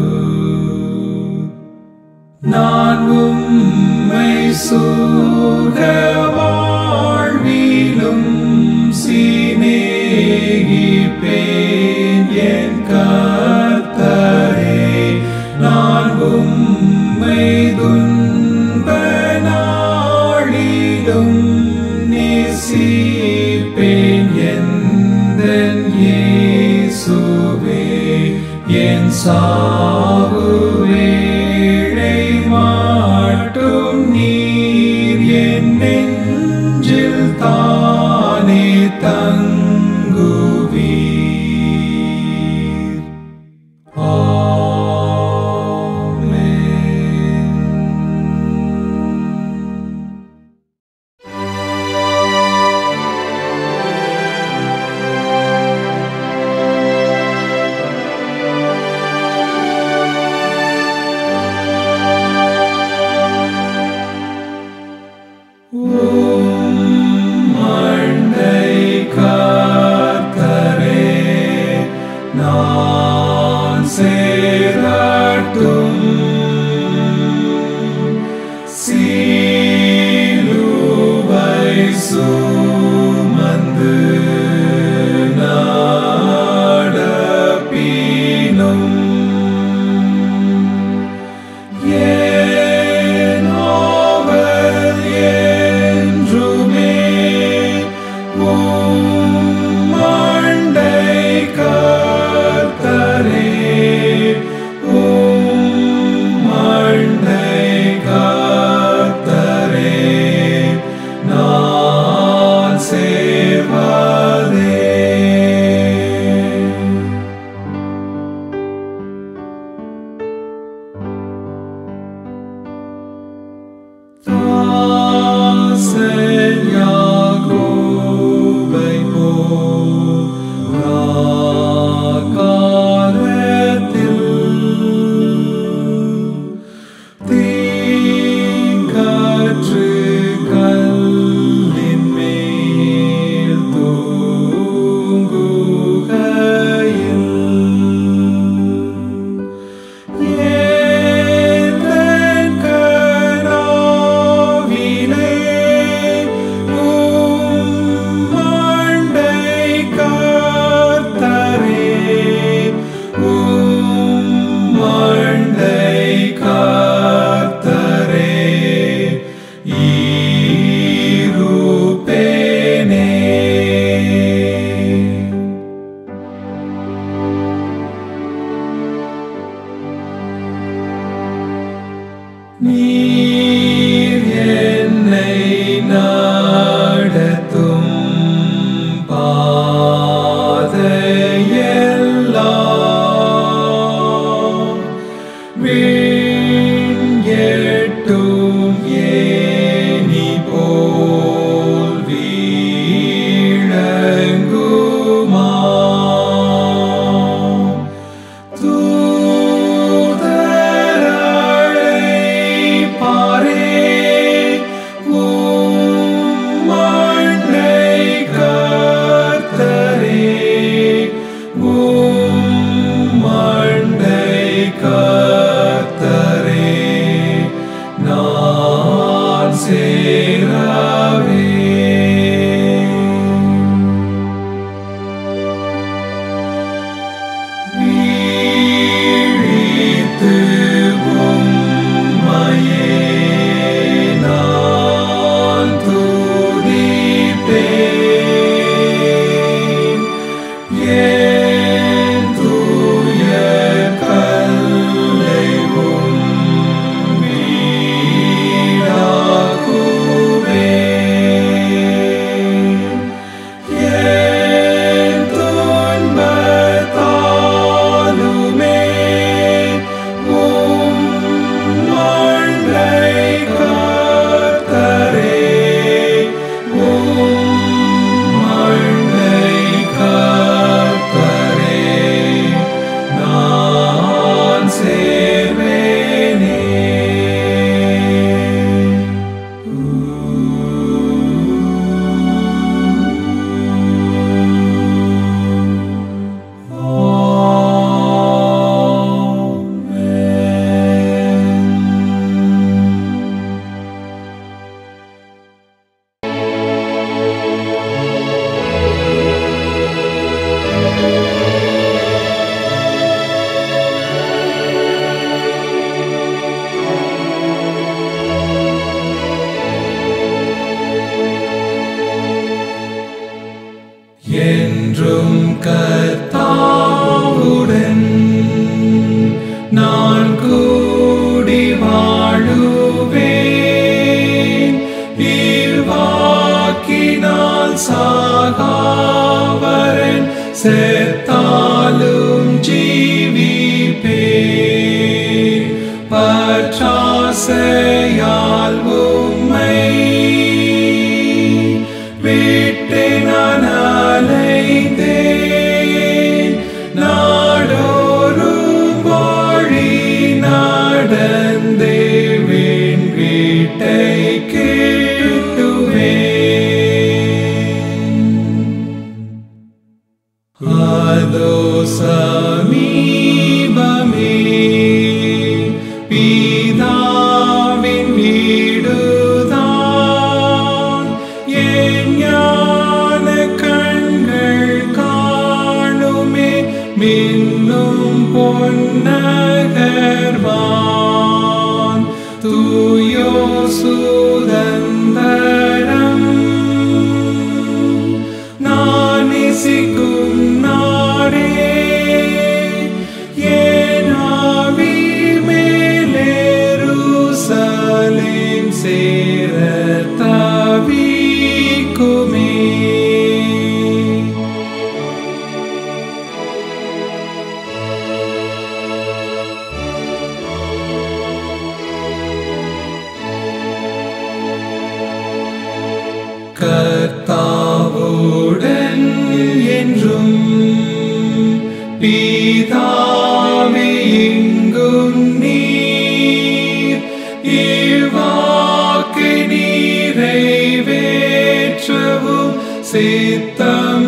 நான் உம்மை சுக வாழ்விலும் சிநேகிப்பேன் என் கர்த்தரே நான் உம்மை துன்ப நாளிலும் நேசிப்பேன் எந்தன் இயேசுவே என் சாவு வேளை மாட்டும் நீர் என் நெஞ்சில் தானே தங்குவீர் ஆமென் மண்டை காத்தரே நான் சேரட்டும் சீலுவை சுமந்து நடப்பினும் என் ஆவல் என்றுமே உம் மண்டை கர்த்தரே உம் மண்டை கர்த்தரே நான் சேர்வதே தாசன் யாக்கோபை போல் ராக்காலத்தில் தீங்காற்று கல்லின் மேல் தூங்குகையில் ஏந்தன் கனாவிலே உம் மண்டை காத்தரே, உம் மண்டை காத்தரே, இருப்பேனே நீர் என்னை நடத்தும் பாதையெல்லாம் நான் கூடி வாழுவேன் இவ்வாக்கினால் சாகாவரன் செத்தாலும் ஜீவிப்பேன் பற்றாசையால் உம்மை விட்டு நான் அலைந்தேன் நாடோறும் வழி நடந்தே வீண் வீட்டை கேட்டுவேன் அதோ சமீபமே பிதாவின் வீடுதான் என் ஞான கண்கள் காணுமே மின்னும் பொன்னகர்வான் தூயோ சுதந்தரம் நான் நேசிக்கும் நாடே என் ஆவி மேலேருசலேம் சேர தவிக்குமே கர்த்தாவுடன் என்றும் பீதாவே எங்கும் நீர் இவ்வாக்கு நீரைவேற்றவும் சித்தம்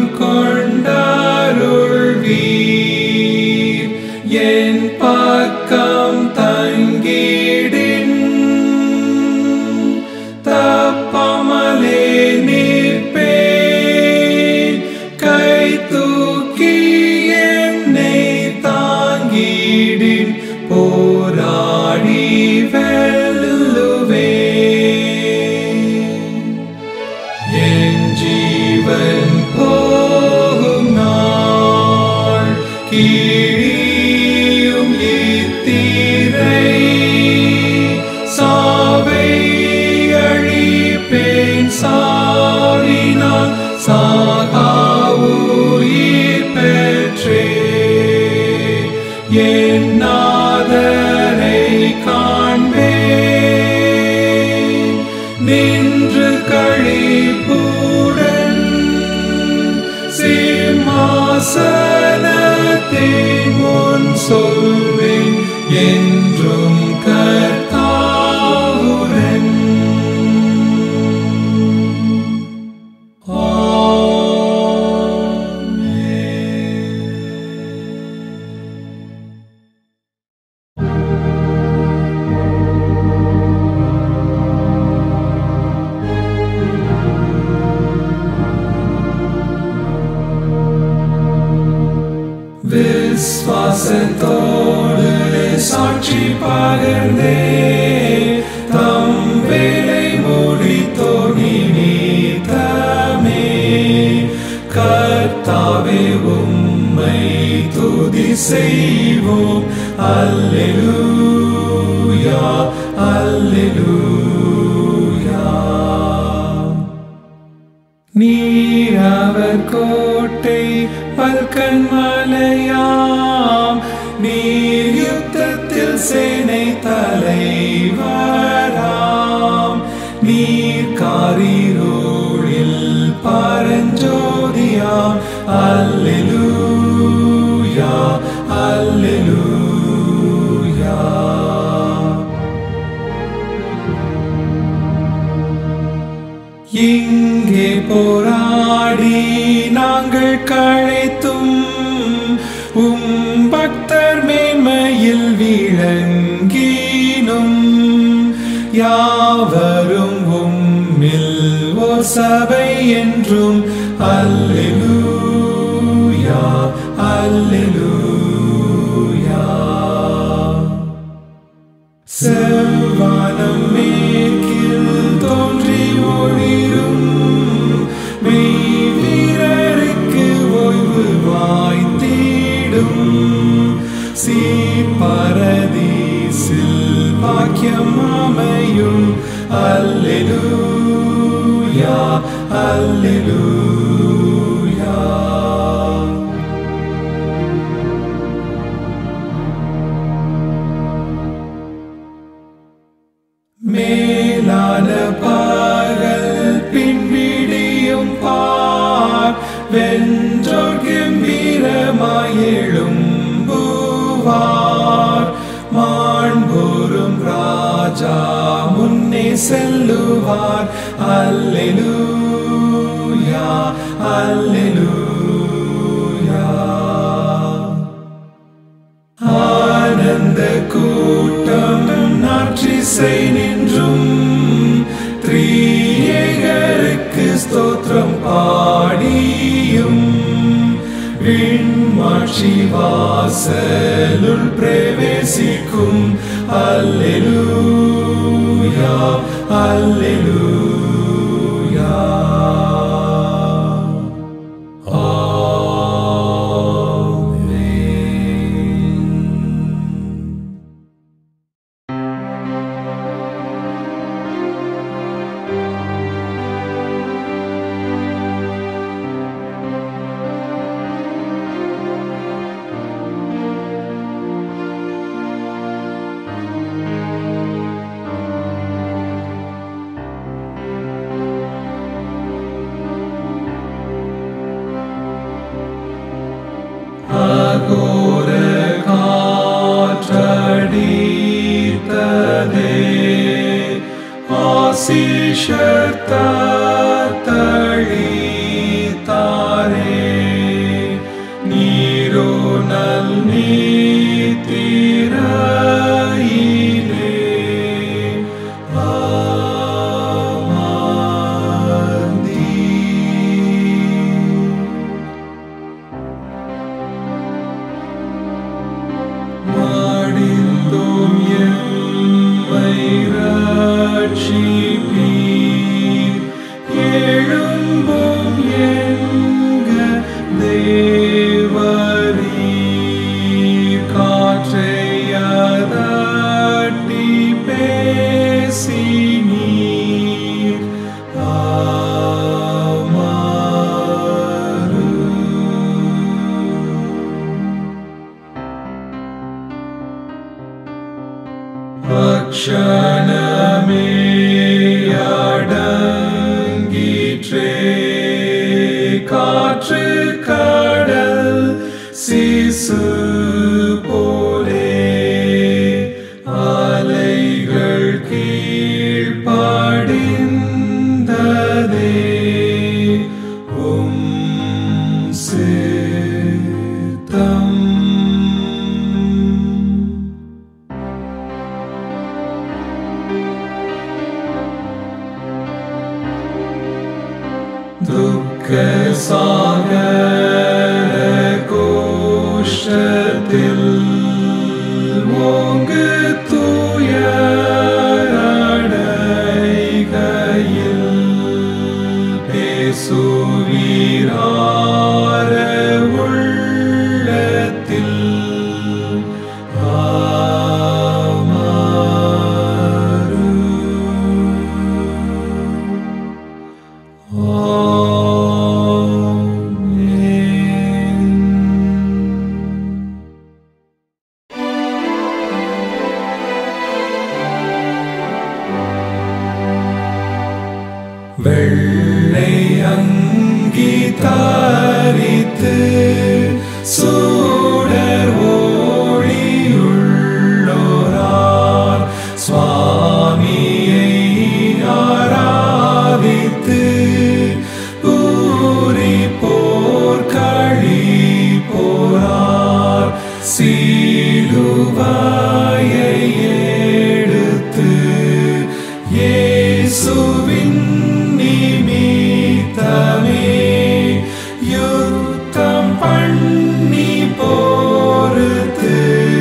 கொண்டாருள்வீர் என் பக்கம் தங்கிடின் தப்பமலே நிற்பேன் கை தூக்கி என்னை தாங்கிடின் போராடி வெல்லுவேன் என் ஜீவன் போகும் நாள் கீழியும் இத்தீரை சாவை அழிப்பேன் சாவினால் சாகா உயிர் பெற்றே என் நாதரை காண்பேன் நின்று கழிப்புடன் சிம்மாசனத்தின் முன் சொல்வேன் என்றும் கர்த்தாவுடன் விஸ்வாசத்தோடு சாட்சி பகர்ந்தே தம் வேலை முடித்தோனி நீத்தமே கர்த்தாவே உம்மை துதி செய்வோம் அல்லேலூயா அல்லேலூயா நீர் அவர் கோட்டை பல்கன் மலையாம் நீர் யுத்தத்தில் சேனை தலைவராம் நீர் காரிரோழில் பரஞ்சோதியாம் அல்லேலூயா அல்லேலூயா இங்கே போராடி நாங்கள் கழைத்தும் உம் பக்தர் மேன்மையில் விளங்கினும் யாவரும் உம்மில் ஓர் சபை என்றும் அல்லேலூயா அல்லேலூயா செல்வானம் மேற்கில் தோன்றி ஒளிரும் மெய் வீரருக்கு ஓய்வு வாய்த்திடும் சீப்பர பாக்கியம் அமையும் அல்லேலூயா அல்லேலூயா மேலான பாகல் பின்விடியும் பார் வென்றோர் கம்பீரமாய் எழும்புவார் மாண்புறும் ராஜா முன்னே செல்லுவார் அல்லேலூயா அல்லேலூயா ஆனந்த கூட்டம் நாற்றிசை நின்றும் த்ரீயேகருக்கு ஸ்தோத்திரம் பாடியும் விண்மாட்சி வாசலுள் பிரவேசிக்கும் அல்லேலூயா அல்லேலூயா ஆமென் அகோர காற்றடித்ததே ஆசிஷத்தளித்தாரே நீரோ நல் நீத்திரையிலே அமர்ந்தீர். மாடிந்தோம் எம்மை ரட்சிப்பீர். எழும்போம் எங்க தேவரீர். காற்றை அதட்டி பேசினீர். அமரும். அக்ஷணமே அடங்கிற்றே காற்று கடல் சிசு போலே அலைகள் கீழ்ப்படிந்ததே உம் சித்தம் துக்க சாகர கோஷத்தில் ஓங்கு துயரடைகையில் பேசுவீரார உள்ளத்தில் ஆமாறு ஆமென். வெள்ளை அங்கி தாரித்து சூடர் ஒளியுள்ளோரார் சுவாமியை ஆராதித்து பூரி போர்க்களி போரார் சீலுவாயை எடுத்து இயேசுவின் நிமித்தமே யுத்தம் பண்ணி போருக்கு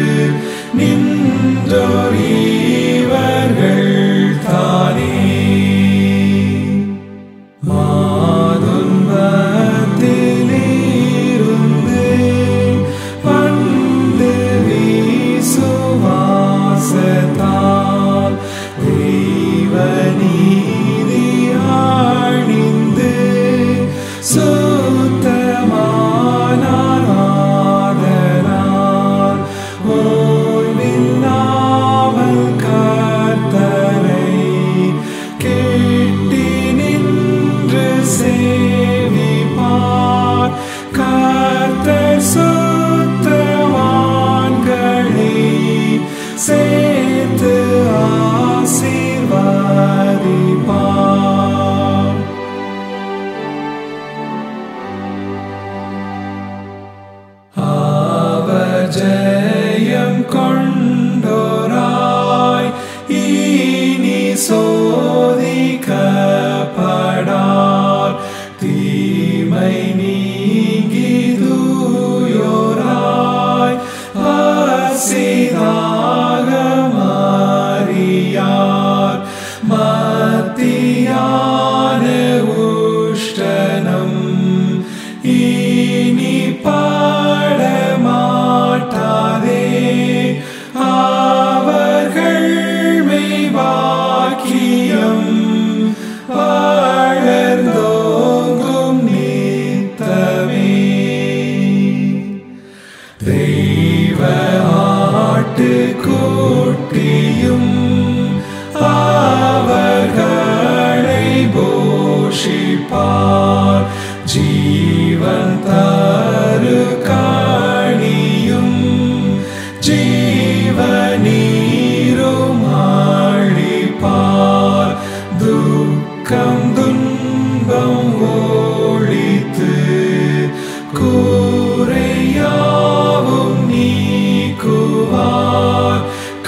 நின்றோர் இவர்கள் தானே மாதுன்பத்திலிருந்து வந்து வீசுவார் சேர்த்து ஆசீர்வதிப்பார் அவர் ஜெயம் கொண்டோராய் இனி சோதிக்கப்படார் தீமை நீங்கி தூயோராய் பசிதாக மாறியார் மத்தியான உஷ்டனம் இனி பாடமாட்டாதே அவர்கள் மெய்வாக்கியம் வளர்ந்தோங்கும் நித்தமே தெய்வ ஆட்டுக்குட்டியும் அவர்களை போஷிப்பார் ஜீவன் தரு காணியும் ஜீவநீரும் ஆழிப்பார் துக்கம் துன்பம் ஒழித்து கூரையாவும் நீக்குவார்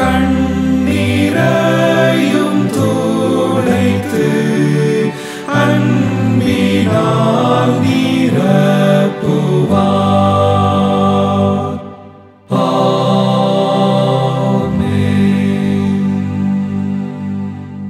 கண்ணீரையும் துடைத்து அன்பினால் நிரப்புவார் ஆமென்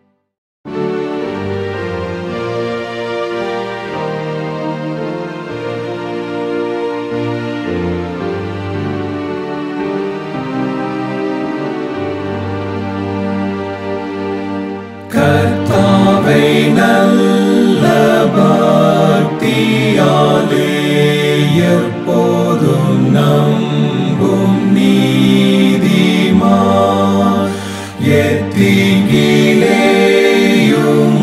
கர்த்தாவை நல்ல பக்தியாலே எப்போதும் நம்பும் நீதிமான் எத்திகிலேயும்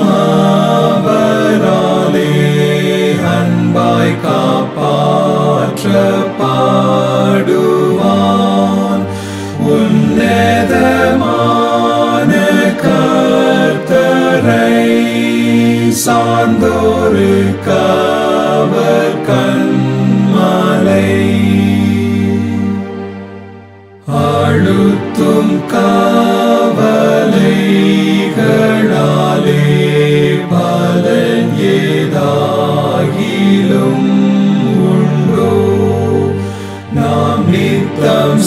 அவராலே அன்பாய் காப்பாற்றப்படுவான் உன்னதமான கர்த்தரை சார்ந்தோரு கவர் கண்மலை அழுத்தும் காவலைகளாலே பலன் ஏதாகிலும் உண்டோ நாம் நித்தம்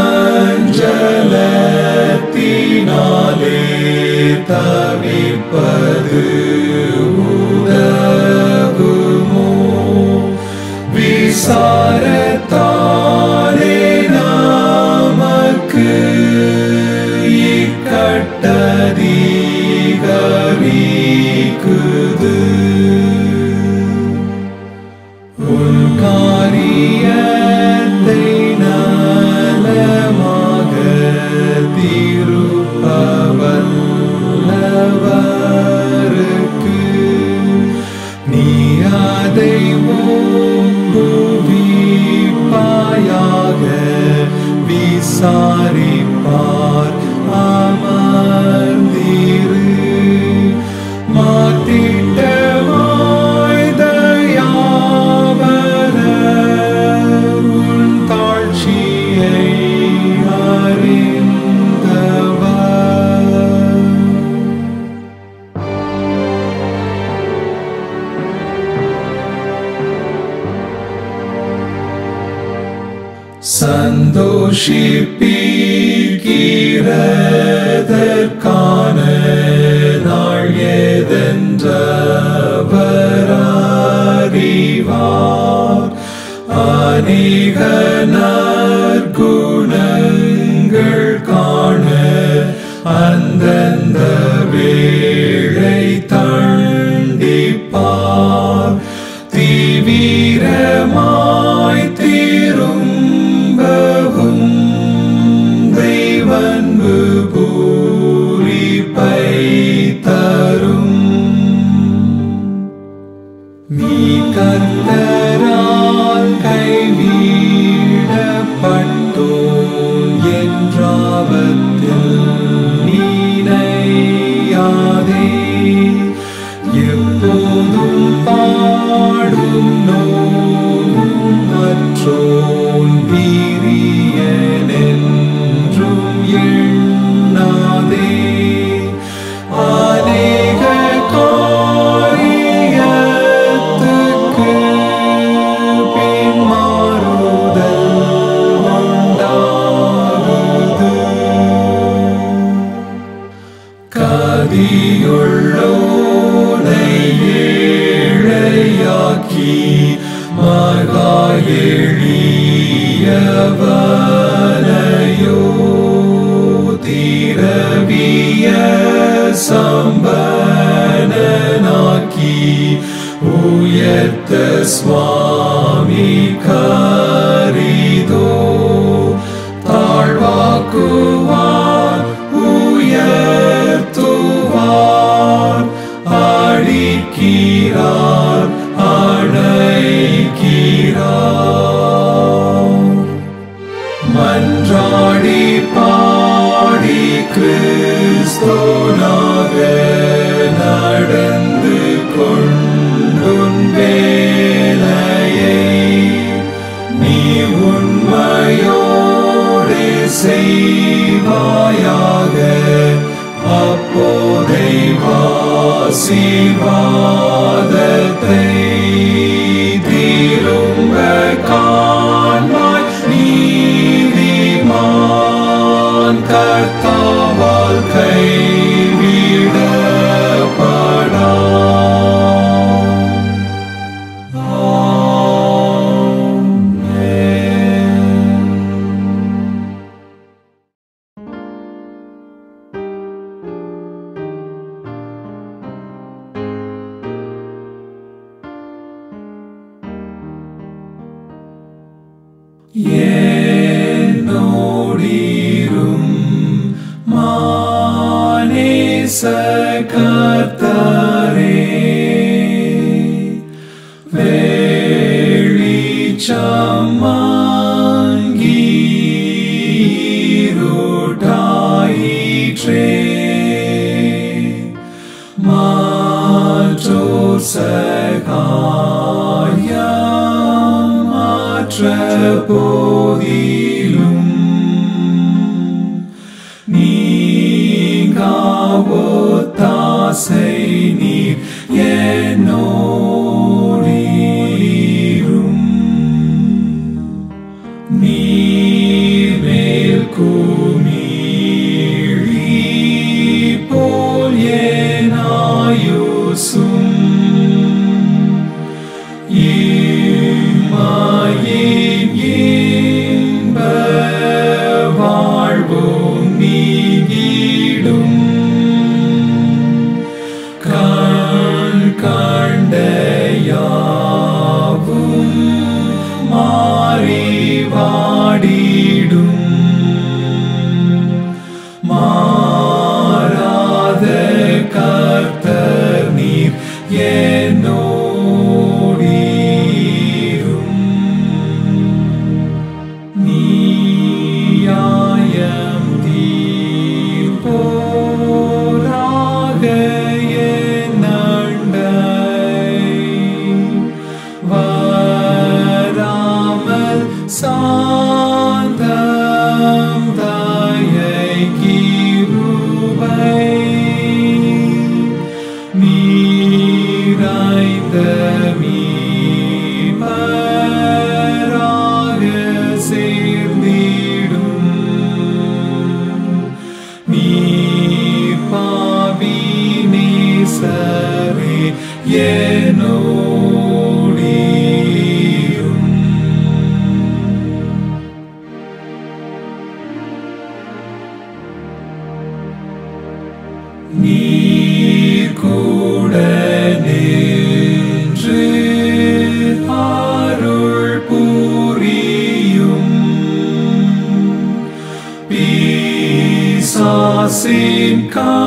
சஞ்சலத்தினாலே தவிப்பது உதவுமோ விசாரத்தாலே நமக்கு இக்கட்டதிகரிக்குது உன் காரியத்தை நலமாக திருப்பவல்லவருக்கு நீ அதை ஓங்குவிப்பாயாக விசாரிப்பார் அமர்ந்திரு மாத்திட்டமாய் தயாவர உன் தாழ்ச்சியை அறிந்தவர் சந்தோஷிப்பீர்கிறதற்கான நாள் ஏதென்றவரறிவார் அநேக நற்குணங்கள் காண அந்தந்த வேளை தண்டிப்பார் தீவிரமாய் திரும்பவும் தெய்வன்பு பூரிப்பை தரும் நீ கர்த்தரால் கைவிடப்பட்டோம் என்றால் பாவத்தில் நீனையாதே எப்போதும் பாடும் நோவும் மற்றோன் வீரியன் என்றும் எண்ணாதே அநேக காரியத்துக்கு பின் மாறுதல் உண்டாகுது கதியுள்ளோனை ஏழையாக்கி மகா எளியவனையோ திரவிய சம்பனனாக்கி உயர்த்த சுவாமி கரிதோ தாழ்வாக்குவார் உயர்த்துவார் அடிக்கிறார் அழைக்கிறார் மன்றாடி பாடி கிறிஸ்தோனாக நடந்து கொண்டுன் வேலையை நீ உண்மையோடு செய்வாயாக அப்போதை வாசிவாதத்தை திரும்ப காண்பாய் நீதிமான் கர்த்தாவால் கைவிடப்படா என்னோடிரும் மானேச கர்த்தரே வெளிச்சமாங்கீருட்டாயிற்றே மாற்றோர் சகாயம் மாற்ற போதிலும் நீங்காவோத்தாசை நீர் என்னோடீரும் நீர் மேல் குமிழி போல் ஏனாயுசும் இம்மாயின் இன்ப வாழ்வும் நீங்கிடும் கண் கண்ட யாவும் மாறி வாடிடும் மாறாத கர்த்தர் நீர் என்னோடீரும் நீயாயம் தீர்ப்போராக என் அண்டை வராமல் சாந்தம் தயை கிருபை நீராய்ந்த மீபராக சேர்ந்திடும் நீர் பாவி நேசரே என்னோடீரும் நீர் கூட நின்று அருள் புரியும் பிசாசின்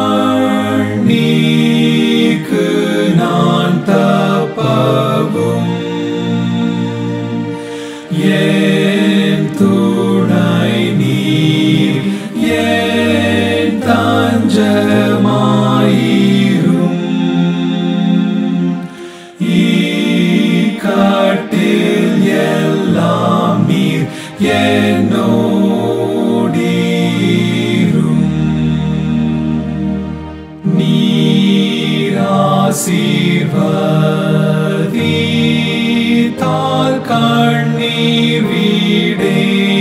கண்ணீக்கு நான் தப்பவும் என் துணை நீர் ஆசீர்வதித்தால் கண்ணீர் வீடே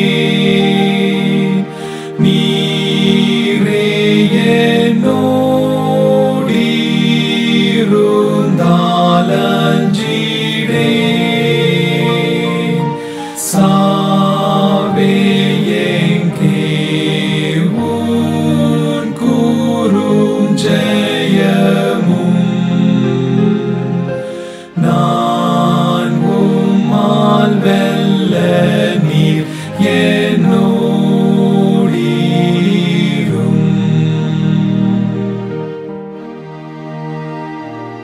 நீரே என்னோடிருந்தாலஞ்சிடே சாவே எங்கே உன் கூறும் ஜெயமும் நான் உம்மால் வெல்ல நீர் என்னோடீரும்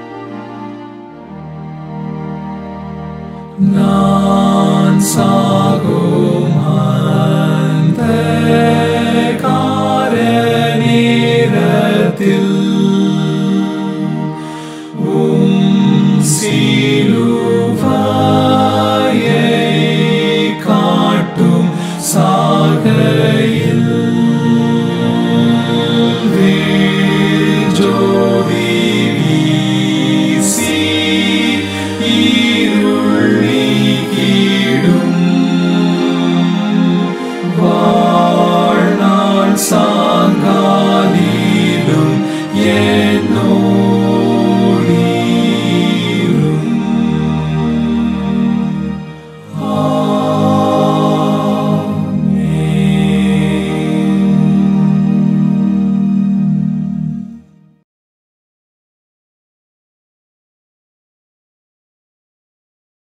நான் சாக